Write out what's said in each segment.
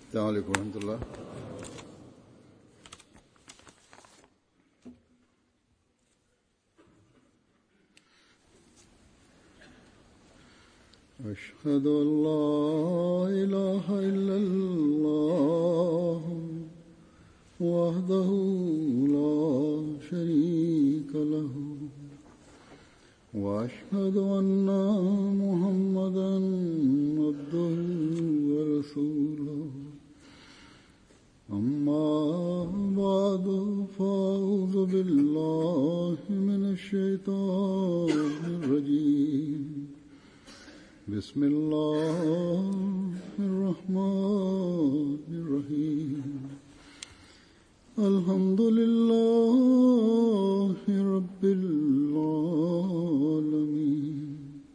السلام عليكم ورحمة الله أشهد أن لا إله إلا الله وحده لا شريك له وأشهد أن محمدا عبده ورسوله أما بعد فأعوذ بالله من الشيطان الرجيم بسم الله الرحمن الرحيم الحمد لله رب العالمين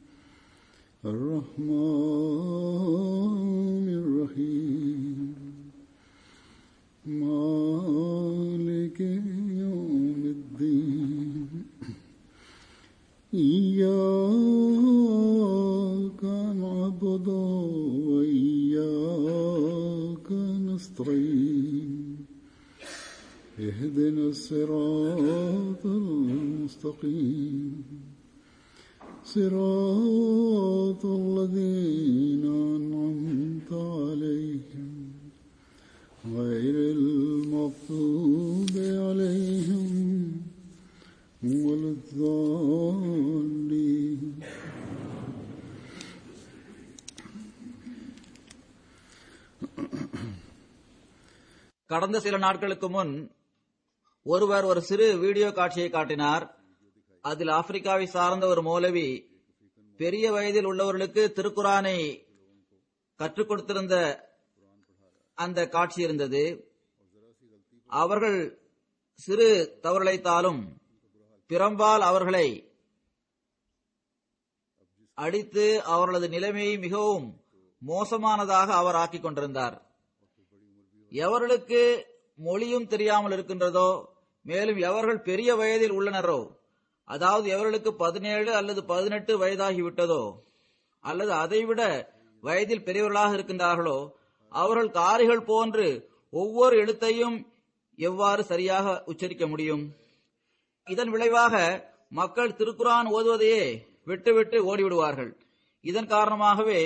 الرحمن الرحيم مالك يوم الدين إياك نعبد وإياك نستعين اهدنا الصراط المستقيم صراط الذين أنعمت عليهم غير المغضوب عليهم ولا الضالين கடந்த சில நாட்களுக்கு முன் ஒருவர் ஒரு சிறு வீடியோ காட்சியை காட்டினார் அதில் ஆப்பிரிக்காவை சார்ந்த ஒரு மௌலவி பெரிய வயதில் உள்ளவர்களுக்கு திருக்குரானை கற்றுக் கொடுத்திருந்த அந்த காட்சி இருந்தது அவர்கள் சிறு தவறிழைத்தாலும் பிறம்பால் அவர்களை அடித்து அவர்களது நிலைமையை மிகவும் மோசமானதாக அவர் ஆக்கிக் கொண்டிருந்தார் எவர்களுக்கு மொழியும் தெரியாமல் இருக்கின்றதோ மேலும் எவர்கள் பெரிய வயதில் உள்ளனரோ அதாவது எவர்களுக்கு பதினேழு அல்லது பதினெட்டு வயதாகிவிட்டதோ அல்லது அதைவிட வயதில் பெரியவர்களாக இருக்கின்றார்களோ அவர்கள் காரிகள் போன்று ஒவ்வொரு எழுத்தையும் எவ்வாறு சரியாக உச்சரிக்க முடியும் இதன் விளைவாக மக்கள் திருக்குரான் ஓதுவதையே விட்டுவிட்டு ஓடிவிடுவார்கள் இதன் காரணமாகவே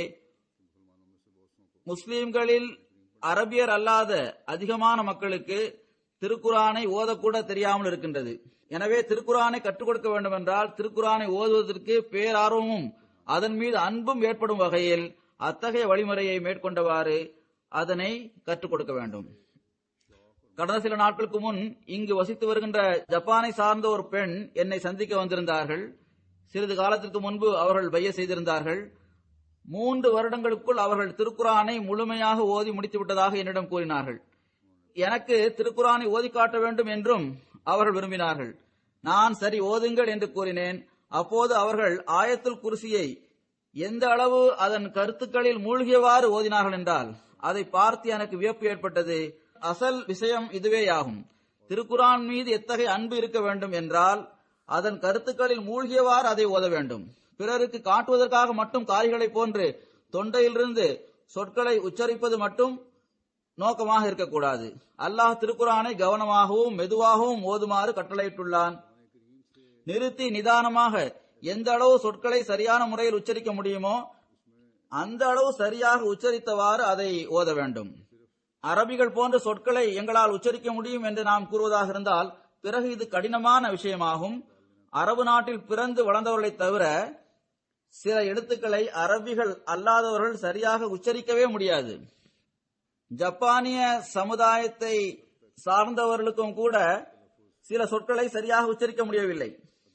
முஸ்லிம்களில் அரபியர் அல்லாத அதிகமான மக்களுக்கு திருக்குரானை ஓதக்கூட தெரியாமல் இருக்கின்றது எனவே திருக்குரானை கற்றுக் கொடுக்க வேண்டும் என்றால் திருக்குரானை ஓதுவதற்கு பேரார்வமும் அதன் மீது அன்பும் ஏற்படும் வகையில் அத்தகைய வழிமுறையை மேற்கொண்டவாறு அதனை கற்றுக் கொடுக்க வேண்டும் கடந்த சில நாட்களுக்கு முன் இங்கு வசித்து வருகின்ற ஜப்பானை சார்ந்த ஒரு பெண் என்னை சந்திக்க வந்திருந்தார்கள் சிறிது காலத்திற்கு முன்பு அவர்கள் பைய செய்திருந்தார்கள் மூன்று வருடங்களுக்குள் அவர்கள் திருக்குரானை முழுமையாக ஓதி முடித்து விட்டதாக என்னிடம் கூறினார்கள் எனக்கு திருக்குரானை ஓதி காட்ட வேண்டும் என்றும் அவர்கள் விரும்பினார்கள் நான் சரி ஓதுங்கள் என்று கூறினேன் அப்போது அவர்கள் ஆயத்துல் குருசியை எந்த அளவு அதன் கருத்துக்களில் மூழ்கியவாறு ஓதினார்கள் என்றால் அதை பார்த்து எனக்கு வியப்பு ஏற்பட்டது அசல் விஷயம் இதுவேயாகும் திருக்குரான் மீது எத்தகைய அன்பு இருக்க வேண்டும் என்றால் அதன் கருத்துக்களில் மூழ்கியவாறு அதை ஓத வேண்டும் பிறருக்கு காட்டுவதற்காக மட்டும் காரிகளைப் போன்று தொண்டையிலிருந்து சொற்களை உச்சரிப்பது மட்டும் நோக்கமாக இருக்கக்கூடாது அல்லாஹ் திருக்குரானை கவனமாகவும் மெதுவாகவும் ஓதுமாறு கட்டளையிட்டுள்ளான் நிறுத்தி நிதானமாக எந்த அளவு சொற்களை சரியான முறையில் உச்சரிக்க முடியுமோ அந்த அளவு சரியாக உச்சரித்தவாறு அதை ஓத வேண்டும் அரபிகள் போன்ற சொற்களை எங்களால் உச்சரிக்க முடியும் என்று நாம் கூறுவதாக இருந்தால் பிறகு இது கடினமான விஷயமாகும் அரபு நாட்டில் பிறந்து வளர்ந்தவர்களை தவிர சில எழுத்துக்களை அரபிகள் அல்லாதவர்கள் சரியாக உச்சரிக்கவே முடியாது ஜப்பானிய சமுதாயத்தை சார்ந்தவர்களுக்கும் கூட சில சொற்களை சரியாக உச்சரிக்க முடியவில்லை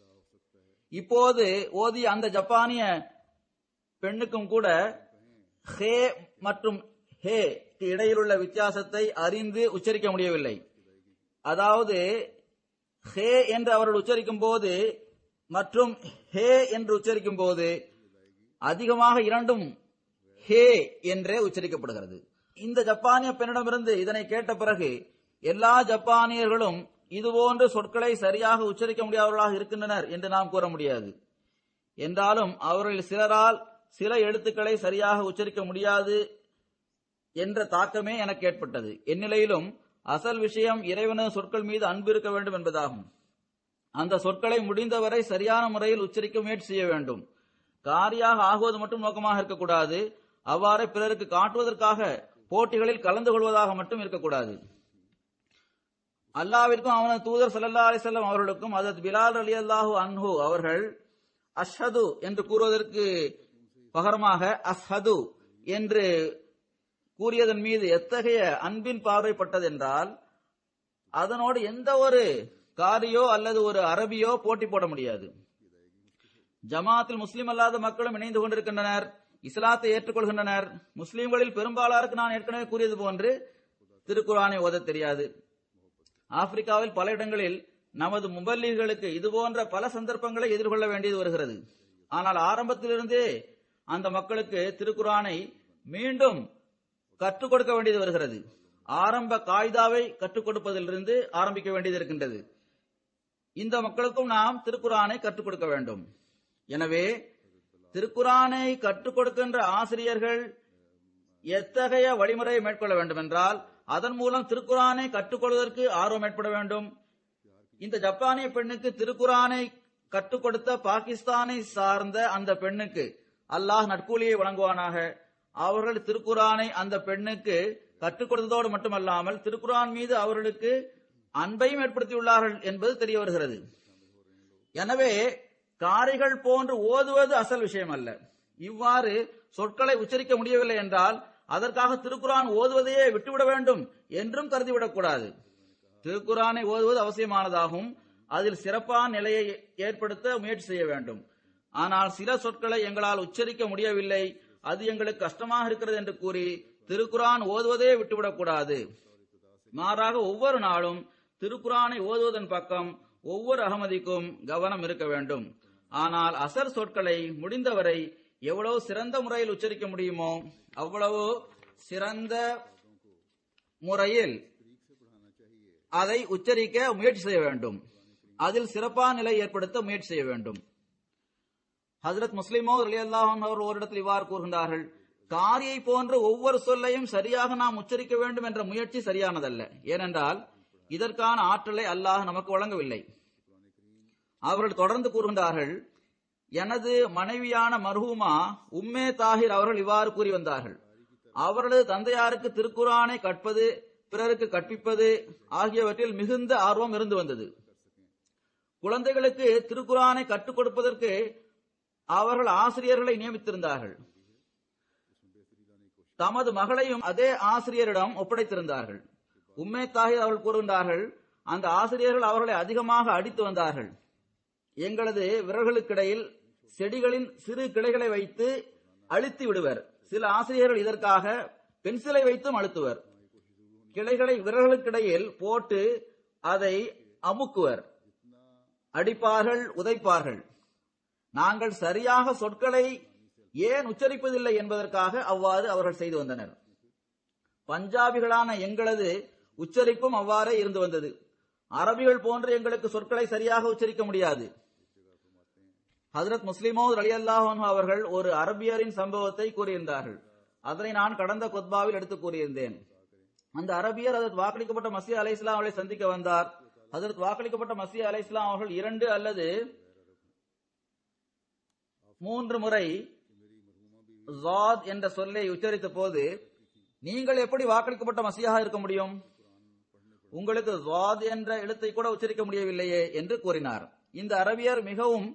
இப்போது ஓதிய அந்த ஜப்பானிய பெண்ணுக்கும் கூட ஹே மற்றும் ஹே இடையிலுள்ள வித்தியாசத்தை அறிந்து உச்சரிக்க முடியவில்லை அதாவது ஹே என்று அவர்கள் உச்சரிக்கும் போது மற்றும் ஹே என்று உச்சரிக்கும் போது அதிகமாக இரண்டும் ஹே என்றே உச்சரிக்கப்படுகிறது இந்த ஜப்பானிய பெண்ணிடமிருந்து இதனை கேட்ட பிறகு எல்லா ஜப்பானியர்களும் இதுபோன்ற சொற்களை சரியாக உச்சரிக்க முடியாதவர்களாக இருக்கின்றனர் என்று நாம் கூற முடியாது என்றாலும் அவர்களில் சிலரால் சில எழுத்துக்களை சரியாக உச்சரிக்க முடியாது என்ற தாக்கமே எனக்கு ஏற்பட்டது எந்நிலையிலும் அசல் விஷயம் இறைவனது சொற்கள் மீது அன்பு இருக்க வேண்டும் என்பதாகும் அந்த சொற்களை முடிந்தவரை சரியான முறையில் உச்சரிக்க முயற்சி செய்ய வேண்டும் காரியாக ஆகுவது மட்டும் நோக்கமாக இருக்கக்கூடாது அவ்வாறே பிறருக்கு காட்டுவதற்காக போட்டிகளில் கலந்து கொள்வதாக மட்டும் இருக்கக்கூடாது அல்லாவிற்கும் அவனது தூதர் ஸல்லல்லாஹு அலைஹி வஸல்லம் அவர்களுக்கும் அதத் பிலால் ரலியல்லாஹு அன்ஹு அவர்கள் அஷ்ஹது என்று கூறுவதற்கு பகரமாக அஸ்ஹது என்று கூறியதன் மீது எத்தகைய அன்பின் பார்வைப்பட்டது என்றால் அதனோடு எந்த ஒரு காரியோ அல்லது ஒரு அரபியோ போட்டி போட முடியாது ஜமாத்தில் முஸ்லிம் அல்லாத மக்களும் இணைந்து கொண்டிருக்கின்றனர் இஸ்லாத்தை ஏற்றுக்கொள்கின்றனர் முஸ்லிம்களில் பெரும்பாலாருக்கு நான் ஏற்கனவே கூறியது போன்று திருக்குரானை ஓதத் தெரியாது ஆப்பிரிக்காவில் பல இடங்களில் நமது முபல்லிகளுக்கு இதுபோன்ற பல சந்தர்ப்பங்களை எதிர்கொள்ள வேண்டியது வருகிறது ஆனால் ஆரம்பத்திலிருந்தே அந்த மக்களுக்கு திருக்குரானை மீண்டும் கற்றுக் கொடுக்க வேண்டியது வருகிறது ஆரம்ப காய்தாவை கற்றுக் கொடுப்பதிலிருந்து ஆரம்பிக்க வேண்டியது இருக்கின்றது இந்த மக்களுக்கும் நாம் திருக்குரானை கற்றுக் கொடுக்க வேண்டும் எனவே திருக்குரானை கற்றுக் கொடுக்கின்ற ஆசிரியர்கள் எத்தகைய வழிமுறையை மேற்கொள்ள வேண்டும் என்றால் அதன் மூலம் திருக்குரானை கற்றுக்கொள்வதற்கு ஆர்வம் ஏற்பட வேண்டும் இந்த ஜப்பானிய பெண்ணுக்கு திருக்குரானை கற்றுக் கொடுத்த பாகிஸ்தானை சார்ந்த அந்த பெண்ணுக்கு அல்லாஹ் நட்கூலியை வழங்குவானாக அவர்கள் திருக்குரானை அந்த பெண்ணுக்கு கற்றுக் கொடுத்ததோடு மட்டுமல்லாமல் திருக்குரான் மீது அவர்களுக்கு அன்பையும் ஏற்படுத்தியுள்ளார்கள் என்பது தெரிய வருகிறது எனவே காரிகள் போன்று ஓதுவது அசல் விஷயம் அல்ல இவ்வாறு சொற்களை உச்சரிக்க முடியவில்லை என்றால் அதற்காக திருக்குரான் ஓதுவதையே விட்டுவிட வேண்டும் என்றும் கருதிவிடக்கூடாது திருக்குரானை ஓதுவது அவசியமானதாகும் அதில் சிறப்பான நிலையை ஏற்படுத்த முயற்சி செய்ய வேண்டும் ஆனால் சில சொற்களை எங்களால் உச்சரிக்க முடியவில்லை அது எங்களுக்கு கஷ்டமாக இருக்கிறது என்று கூறி திருக்குரான் ஓதுவதே விட்டுவிடக்கூடாது மாறாக ஒவ்வொரு நாளும் திருக்குரானை ஓதுவதன் பக்கம் ஒவ்வொரு அகமதிக்கும் கவனம் இருக்க வேண்டும் ஆனால் அசர் சொற்களை முடிந்தவரை எவ்வளவு சிறந்த முறையில் உச்சரிக்க முடியுமோ அவ்வளவு சிறந்த முறையில் அதை உச்சரிக்க முயற்சி செய்ய வேண்டும் அதில் சிறப்பான நிலை ஏற்படுத்த முயற்சி செய்ய வேண்டும் ஹசரத் முஸ்லிமோ ரலியல்லாஹு அவர் ஓரிடத்தில் இவ்வாறு கூறுகின்றார்கள் காரியை போன்ற ஒவ்வொரு சொல்லையும் சரியாக நாம் உச்சரிக்க வேண்டும் என்ற முயற்சி சரியானதல்ல ஏனென்றால் இதற்கான ஆற்றலை அல்லாஹ் நமக்கு வழங்கவில்லை அவர்கள் தொடர்ந்து கூறுகின்றார்கள் எனது மனைவியான மர்ஹூமா உம்மே தாஹிர் அவர்கள் இவ்வாறு கூறி வந்தார்கள் அவர்களது தந்தையாருக்கு திருக்குரானை கற்பது பிறருக்கு கற்பிப்பது ஆகியவற்றில் மிகுந்த ஆர்வம் இருந்து வந்தது குழந்தைகளுக்கு திருக்குரானை கற்றுக் கொடுப்பதற்கு அவர்கள் ஆசிரியர்களை நியமித்திருந்தார்கள் தமது மகளையும் அதே ஆசிரியரிடம் ஒப்படைத்திருந்தார்கள் உம்மே தாஹிர் அவர்கள் கூறுகின்றார்கள் அந்த ஆசிரியர்கள் அவர்களை அதிகமாக அடித்து வந்தார்கள் எங்களது விரல்களுக்கிடையில் செடிகளின் சிறு கிளைகளை வைத்து அழுத்தி விடுவர் சில ஆசிரியர்கள் இதற்காக பென்சிலை வைத்தும் அழுத்துவர் கிளைகளை விரல்களுக்கிடையில் போட்டு அதை அமுக்குவர் அடிப்பார்கள் உதைப்பார்கள் நாங்கள் சரியாக சொற்களை ஏன் உச்சரிப்பதில்லை என்பதற்காக அவ்வாறு அவர்கள் செய்து வந்தனர் பஞ்சாபிகளான எங்களது உச்சரிப்பும் அவ்வாறே இருந்து வந்தது அரபிகள் போன்று எங்களுக்கு சொற்களை சரியாக உச்சரிக்க முடியாது ஹசரத் முஸ்லிமோ அலி அல்லாஹ் அவர்கள் ஒரு அரபியரின் சம்பவத்தை கூறியிருந்தார்கள் அதனை நான் கடந்த கொத்பாவில் எடுத்து கூறியிருந்தேன் அந்த அரபியர் அதற்கு வாக்களிக்கப்பட்ட மசிய அலை இஸ்லாம் அவர்களை சந்திக்க வந்தார் அதற்கு வாக்களிக்கப்பட்ட மசிய அலை இஸ்லாம் அவர்கள் இரண்டு அல்லது மூன்று முறை ஜாத் என்ற சொல்லை உச்சரித்த போது நீங்கள் எப்படி வாக்களிக்கப்பட்ட மசியாக இருக்க முடியும் உங்களுக்கு ஜாத் என்ற எழுத்தை கூட உச்சரிக்க முடியவில்லையே என்று கூறினார் இந்த அரபியர் மிகவும்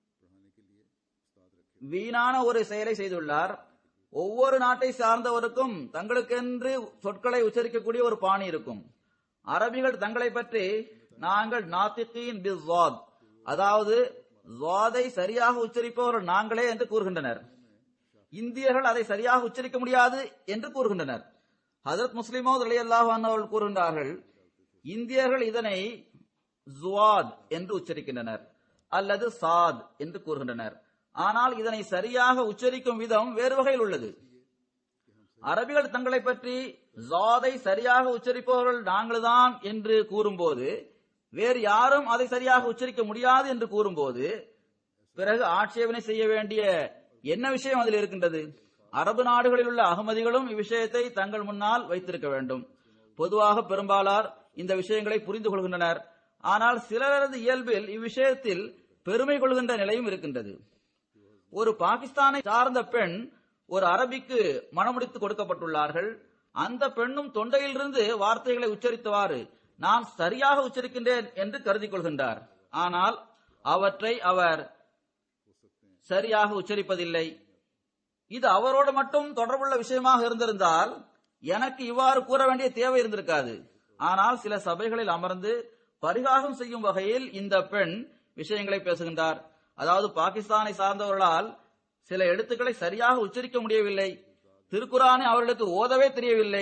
வீணான ஒரு செயலை செய்துள்ளார் ஒவ்வொரு நாட்டை சார்ந்தவருக்கும் தங்களுக்கென்று சொற்களை உச்சரிக்கக்கூடிய ஒரு பாணி இருக்கும் அரபிகள் தங்களை பற்றி நாங்கள் நாத்திகின் பிஸ்வாத் அதாவது ஜாதை சரியாக உச்சரிப்பவர்கள் நாங்களே என்று கூறுகின்றனர் இந்தியர்கள் அதை சரியாக உச்சரிக்க முடியாது என்று கூறுகின்றனர் ஹசரத் முஸ்லிமோ அல்லாஹ் அவர்கள் கூறுகின்றார்கள் இந்தியர்கள் இதனை ஜுவாத் என்று உச்சரிக்கின்றனர் அல்லது சாத் என்று கூறுகின்றனர் ஆனால் இதனை சரியாக உச்சரிக்கும் விதம் வேறு வகையில் உள்ளது அரபிகள் தங்களை பற்றி ஜாதை சரியாக உச்சரிப்பவர்கள் நாங்கள்தான் என்று கூறும்போது வேறு யாரும் அதை சரியாக உச்சரிக்க முடியாது என்று கூறும்போது பிறகு ஆட்சேபனை செய்ய வேண்டிய என்ன விஷயம் அதில் இருக்கின்றது அரபு நாடுகளில் உள்ள அகமதிகளும் இவ்விஷயத்தை தங்கள் முன்னால் வைத்திருக்க வேண்டும் பொதுவாக பெரும்பாலார் இந்த விஷயங்களை புரிந்து கொள்கின்றனர் ஆனால் சிலரது இயல்பில் இவ்விஷயத்தில் பெருமை கொள்கின்ற நிலையும் இருக்கின்றது ஒரு பாகிஸ்தானை சார்ந்த பெண் ஒரு அரபிக்கு மணமுடித்து கொடுக்கப்பட்டுள்ளார்கள் அந்த பெண்ணும் தொண்டையிலிருந்து வார்த்தைகளை உச்சரித்தவாறு நான் சரியாக உச்சரிக்கின்றேன் என்று கருதி கொள்கின்றார் ஆனால் அவற்றை அவர் சரியாக உச்சரிப்பதில்லை இது அவரோடு மட்டும் தொடர்புள்ள விஷயமாக இருந்திருந்தால் எனக்கு இவ்வாறு கூற வேண்டிய தேவை இருந்திருக்காது ஆனால் சில சபைகளில் அமர்ந்து பரிகாசம் செய்யும் வகையில் இந்த பெண் விஷயங்களை பேசுகின்றார் அதாவது பாகிஸ்தானை சார்ந்தவர்களால் சில எழுத்துக்களை சரியாக உச்சரிக்க முடியவில்லை திருக்குறானை அவர்களுக்கு ஓதவே தெரியவில்லை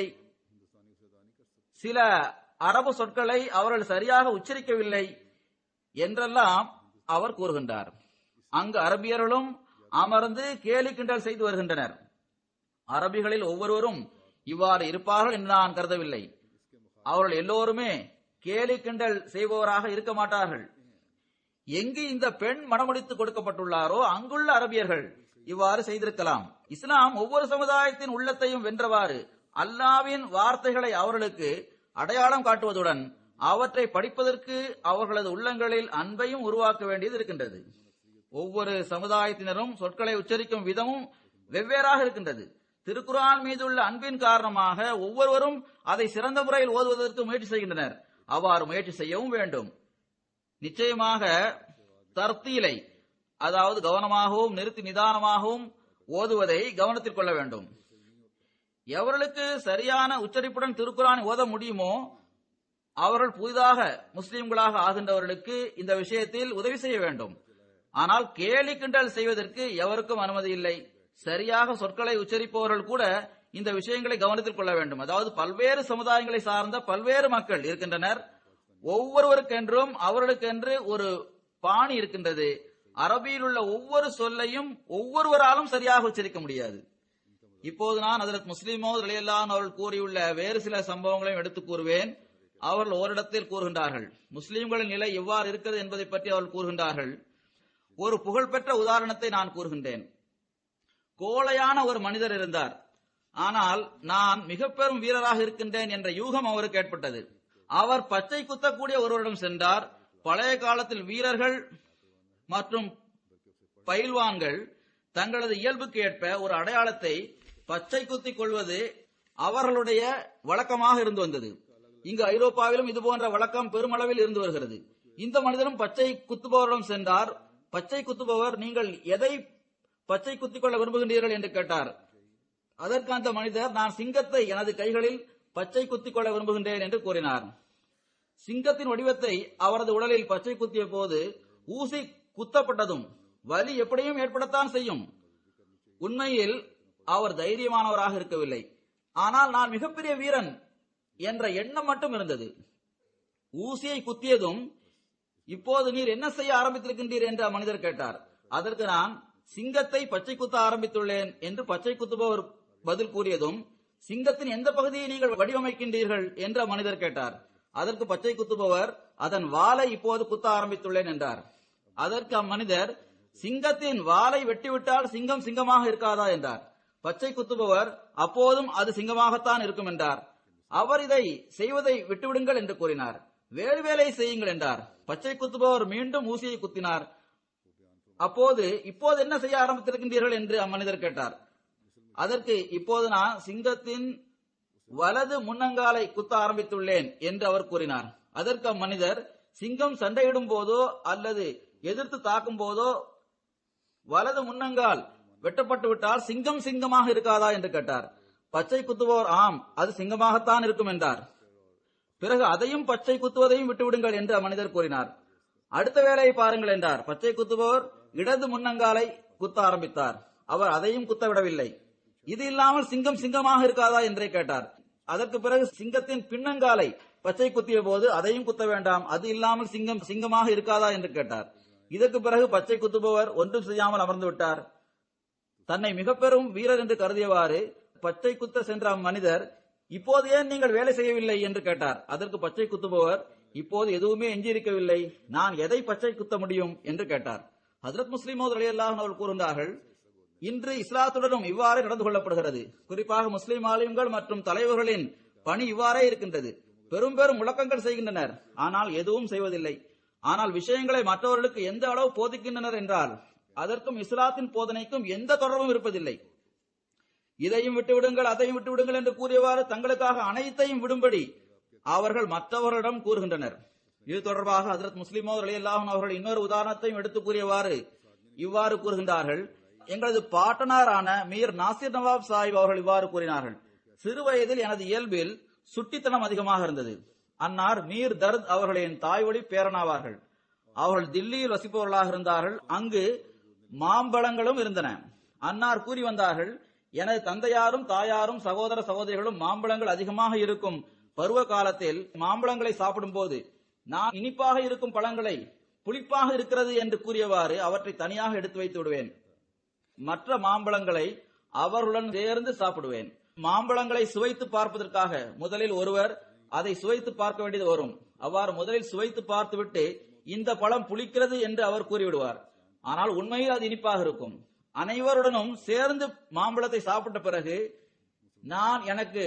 சில அரபு சொற்களை அவர்கள் சரியாக உச்சரிக்கவில்லை என்றெல்லாம் அவர் கூறுகின்றார் அங்கு அரபியர்களும் அமர்ந்து கேலி கிண்டல் செய்து வருகின்றனர் அரபிகளில் ஒவ்வொருவரும் இவ்வாறு இருப்பார்கள் என்று நான் கருதவில்லை அவர்கள் எல்லோருமே கேலி கிண்டல் செய்பவராக இருக்க மாட்டார்கள் எங்கு இந்த பெண் மனமுடித்து கொடுக்கப்பட்டுள்ளாரோ அங்குள்ள அரபியர்கள் இவ்வாறு செய்திருக்கலாம் இஸ்லாம் ஒவ்வொரு சமுதாயத்தின் உள்ளத்தையும் வென்றவாறு அல்லாவின் வார்த்தைகளை அவர்களுக்கு அடையாளம் காட்டுவதுடன் அவற்றை படிப்பதற்கு அவர்களது உள்ளங்களில் அன்பையும் உருவாக்க வேண்டியது இருக்கின்றது ஒவ்வொரு சமுதாயத்தினரும் சொற்களை உச்சரிக்கும் விதமும் வெவ்வேறாக இருக்கின்றது திருக்குரான் மீதுள்ள அன்பின் காரணமாக ஒவ்வொருவரும் அதை சிறந்த முறையில் ஓதுவதற்கு முயற்சி செய்கின்றனர் அவ்வாறு முயற்சி செய்யவும் வேண்டும் நிச்சயமாக தர்த்தீலை அதாவது கவனமாகவும் நிறுத்தி நிதானமாகவும் ஓதுவதை கவனத்தில் கொள்ள வேண்டும் எவர்களுக்கு சரியான உச்சரிப்புடன் திருக்குறானை ஓத முடியுமோ அவர்கள் புதிதாக முஸ்லிம்களாக ஆகின்றவர்களுக்கு இந்த விஷயத்தில் உதவி செய்ய வேண்டும் ஆனால் கேலி கிண்டல் செய்வதற்கு எவருக்கும் அனுமதி இல்லை சரியாக சொற்களை உச்சரிப்பவர்கள் கூட இந்த விஷயங்களை கவனத்தில் கொள்ள வேண்டும் அதாவது பல்வேறு சமுதாயங்களை சார்ந்த பல்வேறு மக்கள் இருக்கின்றனர் ஒவ்வொருவருக்கென்றும் அவர்களுக்கென்று ஒரு பாணி இருக்கின்றது அரபியில் உள்ள ஒவ்வொரு சொல்லையும் ஒவ்வொருவராலும் சரியாக உச்சரிக்க முடியாது இப்போது நான் அதற்கு முஸ்லிமோ ரலியல்லான் அவர்கள் கூறியுள்ள வேறு சில சம்பவங்களையும் எடுத்து கூறுவேன் அவர்கள் ஓரிடத்தில் கூறுகின்றார்கள் முஸ்லிம்களின் நிலை எவ்வாறு இருக்கிறது என்பதை பற்றி அவர்கள் கூறுகின்றார்கள் ஒரு புகழ்பெற்ற உதாரணத்தை நான் கூறுகின்றேன் கோழையான ஒரு மனிதர் இருந்தார் ஆனால் நான் மிக பெரும் வீரராக இருக்கின்றேன் என்ற யூகம் அவருக்கு ஏற்பட்டது அவர் பச்சை குத்தக்கூடிய ஒருவரிடம் சென்றார் பழைய காலத்தில் வீரர்கள் மற்றும் பயில்வான்கள் தங்களது இயல்புக்கு ஏற்ப ஒரு அடையாளத்தை பச்சை குத்திக் கொள்வது அவர்களுடைய வழக்கமாக இருந்து வந்தது இங்கு ஐரோப்பாவிலும் இது போன்ற வழக்கம் பெருமளவில் இருந்து வருகிறது இந்த மனிதனும் பச்சை குத்துபவரிடம் சென்றார் பச்சை குத்துபவர் நீங்கள் எதை பச்சை குத்திக் கொள்ள விரும்புகின்றீர்கள் என்று கேட்டார் அதற்கு அந்த மனிதர் நான் சிங்கத்தை எனது கைகளில் பச்சை குத்திக் கொள்ள விரும்புகின்றேன் என்று கூறினார் சிங்கத்தின் வடிவத்தை அவரது உடலில் பச்சை குத்திய போது ஊசி குத்தப்பட்டதும் வலி எப்படியும் ஏற்படத்தான் செய்யும் உண்மையில் அவர் தைரியமானவராக இருக்கவில்லை ஆனால் நான் மிகப்பெரிய வீரன் என்ற எண்ணம் மட்டும் இருந்தது ஊசியை குத்தியதும் இப்போது நீர் என்ன செய்ய ஆரம்பித்திருக்கின்றீர் என்று அம்மனிதர் கேட்டார் அதற்கு நான் சிங்கத்தை பச்சை குத்த ஆரம்பித்துள்ளேன் என்று பச்சை குத்துபவர் பதில் கூறியதும் சிங்கத்தின் எந்த பகுதியை நீங்கள் வடிவமைக்கின்றீர்கள் என்று அம்மனிதர் கேட்டார் அதற்கு பச்சை குத்துபவர் அதன் வாலை இப்போது குத்த ஆரம்பித்துள்ளேன் என்றார் அதற்கு அம்மனிதர் சிங்கத்தின் வாலை வெட்டிவிட்டால் சிங்கம் சிங்கமாக இருக்காதா என்றார் பச்சை குத்துபவர் அப்போதும் அது சிங்கமாகத்தான் இருக்கும் என்றார் அவர் இதை செய்வதை விட்டுவிடுங்கள் என்று கூறினார் வேறு வேலை செய்யுங்கள் என்றார் பச்சை குத்துபவர் மீண்டும் ஊசியை குத்தினார் அப்போது இப்போது என்ன செய்ய ஆரம்பித்திருக்கின்றீர்கள் என்று அம்மனிதர் கேட்டார் அதற்கு இப்போது நான் சிங்கத்தின் வலது முன்னங்காலை குத்த ஆரம்பித்துள்ளேன் என்று அவர் கூறினார் அதற்கு அம்மனிதர் சிங்கம் சண்டையிடும் போதோ அல்லது எதிர்த்து தாக்கும் போதோ வலது முன்னங்கால் வெட்டப்பட்டு விட்டால் சிங்கம் சிங்கமாக இருக்காதா என்று கேட்டார் பச்சை குத்துபவர் ஆம் அது சிங்கமாகத்தான் இருக்கும் என்றார் பிறகு அதையும் பச்சை குத்துவதையும் விட்டுவிடுங்கள் என்று அம்மனிதர் கூறினார் அடுத்த வேலையை பாருங்கள் என்றார் பச்சை குத்துபவர் இடது முன்னங்காலை குத்த ஆரம்பித்தார் அவர் அதையும் குத்த விடவில்லை இது இல்லாமல் சிங்கம் சிங்கமாக இருக்காதா என்றே கேட்டார் அதற்கு பிறகு சிங்கத்தின் பின்னங்காலை பச்சை குத்திய போது அதையும் குத்த வேண்டாம் அது இல்லாமல் சிங்கம் சிங்கமாக இருக்காதா என்று கேட்டார் இதற்கு பிறகு பச்சை குத்துபவர் ஒன்றும் செய்யாமல் அமர்ந்து விட்டார் தன்னை மிக பெரும் வீரர் என்று கருதியவாறு பச்சை குத்த சென்ற அம்மனிதர் இப்போது ஏன் நீங்கள் வேலை செய்யவில்லை என்று கேட்டார் அதற்கு பச்சை குத்துபவர் இப்போது எதுவுமே எஞ்சியிருக்கவில்லை நான் எதை பச்சை குத்த முடியும் என்று கேட்டார் ஹசரத் முஸ்லிமோத் அலி அல்லாஹ் அவர்கள் கூறுகிறார்கள் இன்று இஸ்லாத்துடனும் இவ்வாறே நடந்து கொள்ளப்படுகிறது குறிப்பாக முஸ்லிம் ஆலயங்கள் மற்றும் தலைவர்களின் பணி இவ்வாறே இருக்கின்றது பெரும் பெரும் முழக்கங்கள் செய்கின்றனர் ஆனால் எதுவும் செய்வதில்லை ஆனால் விஷயங்களை மற்றவர்களுக்கு எந்த அளவு போதிக்கின்றனர் என்றால் அதற்கும் இஸ்லாத்தின் போதனைக்கும் எந்த தொடர்பும் இருப்பதில்லை இதையும் விட்டுவிடுங்கள் அதையும் விட்டுவிடுங்கள் என்று கூறியவாறு தங்களுக்காக அனைத்தையும் விடும்படி அவர்கள் மற்றவர்களிடம் கூறுகின்றனர் இது தொடர்பாக ஹசரத் முஸ்லிமோ அலியல்லாஹன் அவர்கள் இன்னொரு உதாரணத்தையும் எடுத்து கூறியவாறு இவ்வாறு கூறுகின்றார்கள் எங்களது பாட்டனாரான மீர் நாசிர் நவாப் சாஹிப் அவர்கள் இவ்வாறு கூறினார்கள் சிறு வயதில் எனது இயல்பில் சுட்டித்தனம் அதிகமாக இருந்தது அன்னார் மீர் தர்த் அவர்களின் தாய்வழி பேரனாவார்கள் அவர்கள் தில்லியில் வசிப்பவர்களாக இருந்தார்கள் அங்கு மாம்பழங்களும் இருந்தன அன்னார் கூறி வந்தார்கள் எனது தந்தையாரும் தாயாரும் சகோதர சகோதரிகளும் மாம்பழங்கள் அதிகமாக இருக்கும் பருவ காலத்தில் மாம்பழங்களை சாப்பிடும்போது நான் இனிப்பாக இருக்கும் பழங்களை புளிப்பாக இருக்கிறது என்று கூறியவாறு அவற்றை தனியாக எடுத்து வைத்து விடுவேன் மற்ற மாம்பழங்களை அவர்களுடன் சேர்ந்து சாப்பிடுவேன் மாம்பழங்களை சுவைத்து பார்ப்பதற்காக முதலில் ஒருவர் அதை சுவைத்து பார்க்க வேண்டியது வரும் அவ்வாறு முதலில் சுவைத்து பார்த்துவிட்டு இந்த பழம் புளிக்கிறது என்று அவர் கூறிவிடுவார் ஆனால் உண்மையில் அது இனிப்பாக இருக்கும் அனைவருடனும் சேர்ந்து மாம்பழத்தை சாப்பிட்ட பிறகு நான் எனக்கு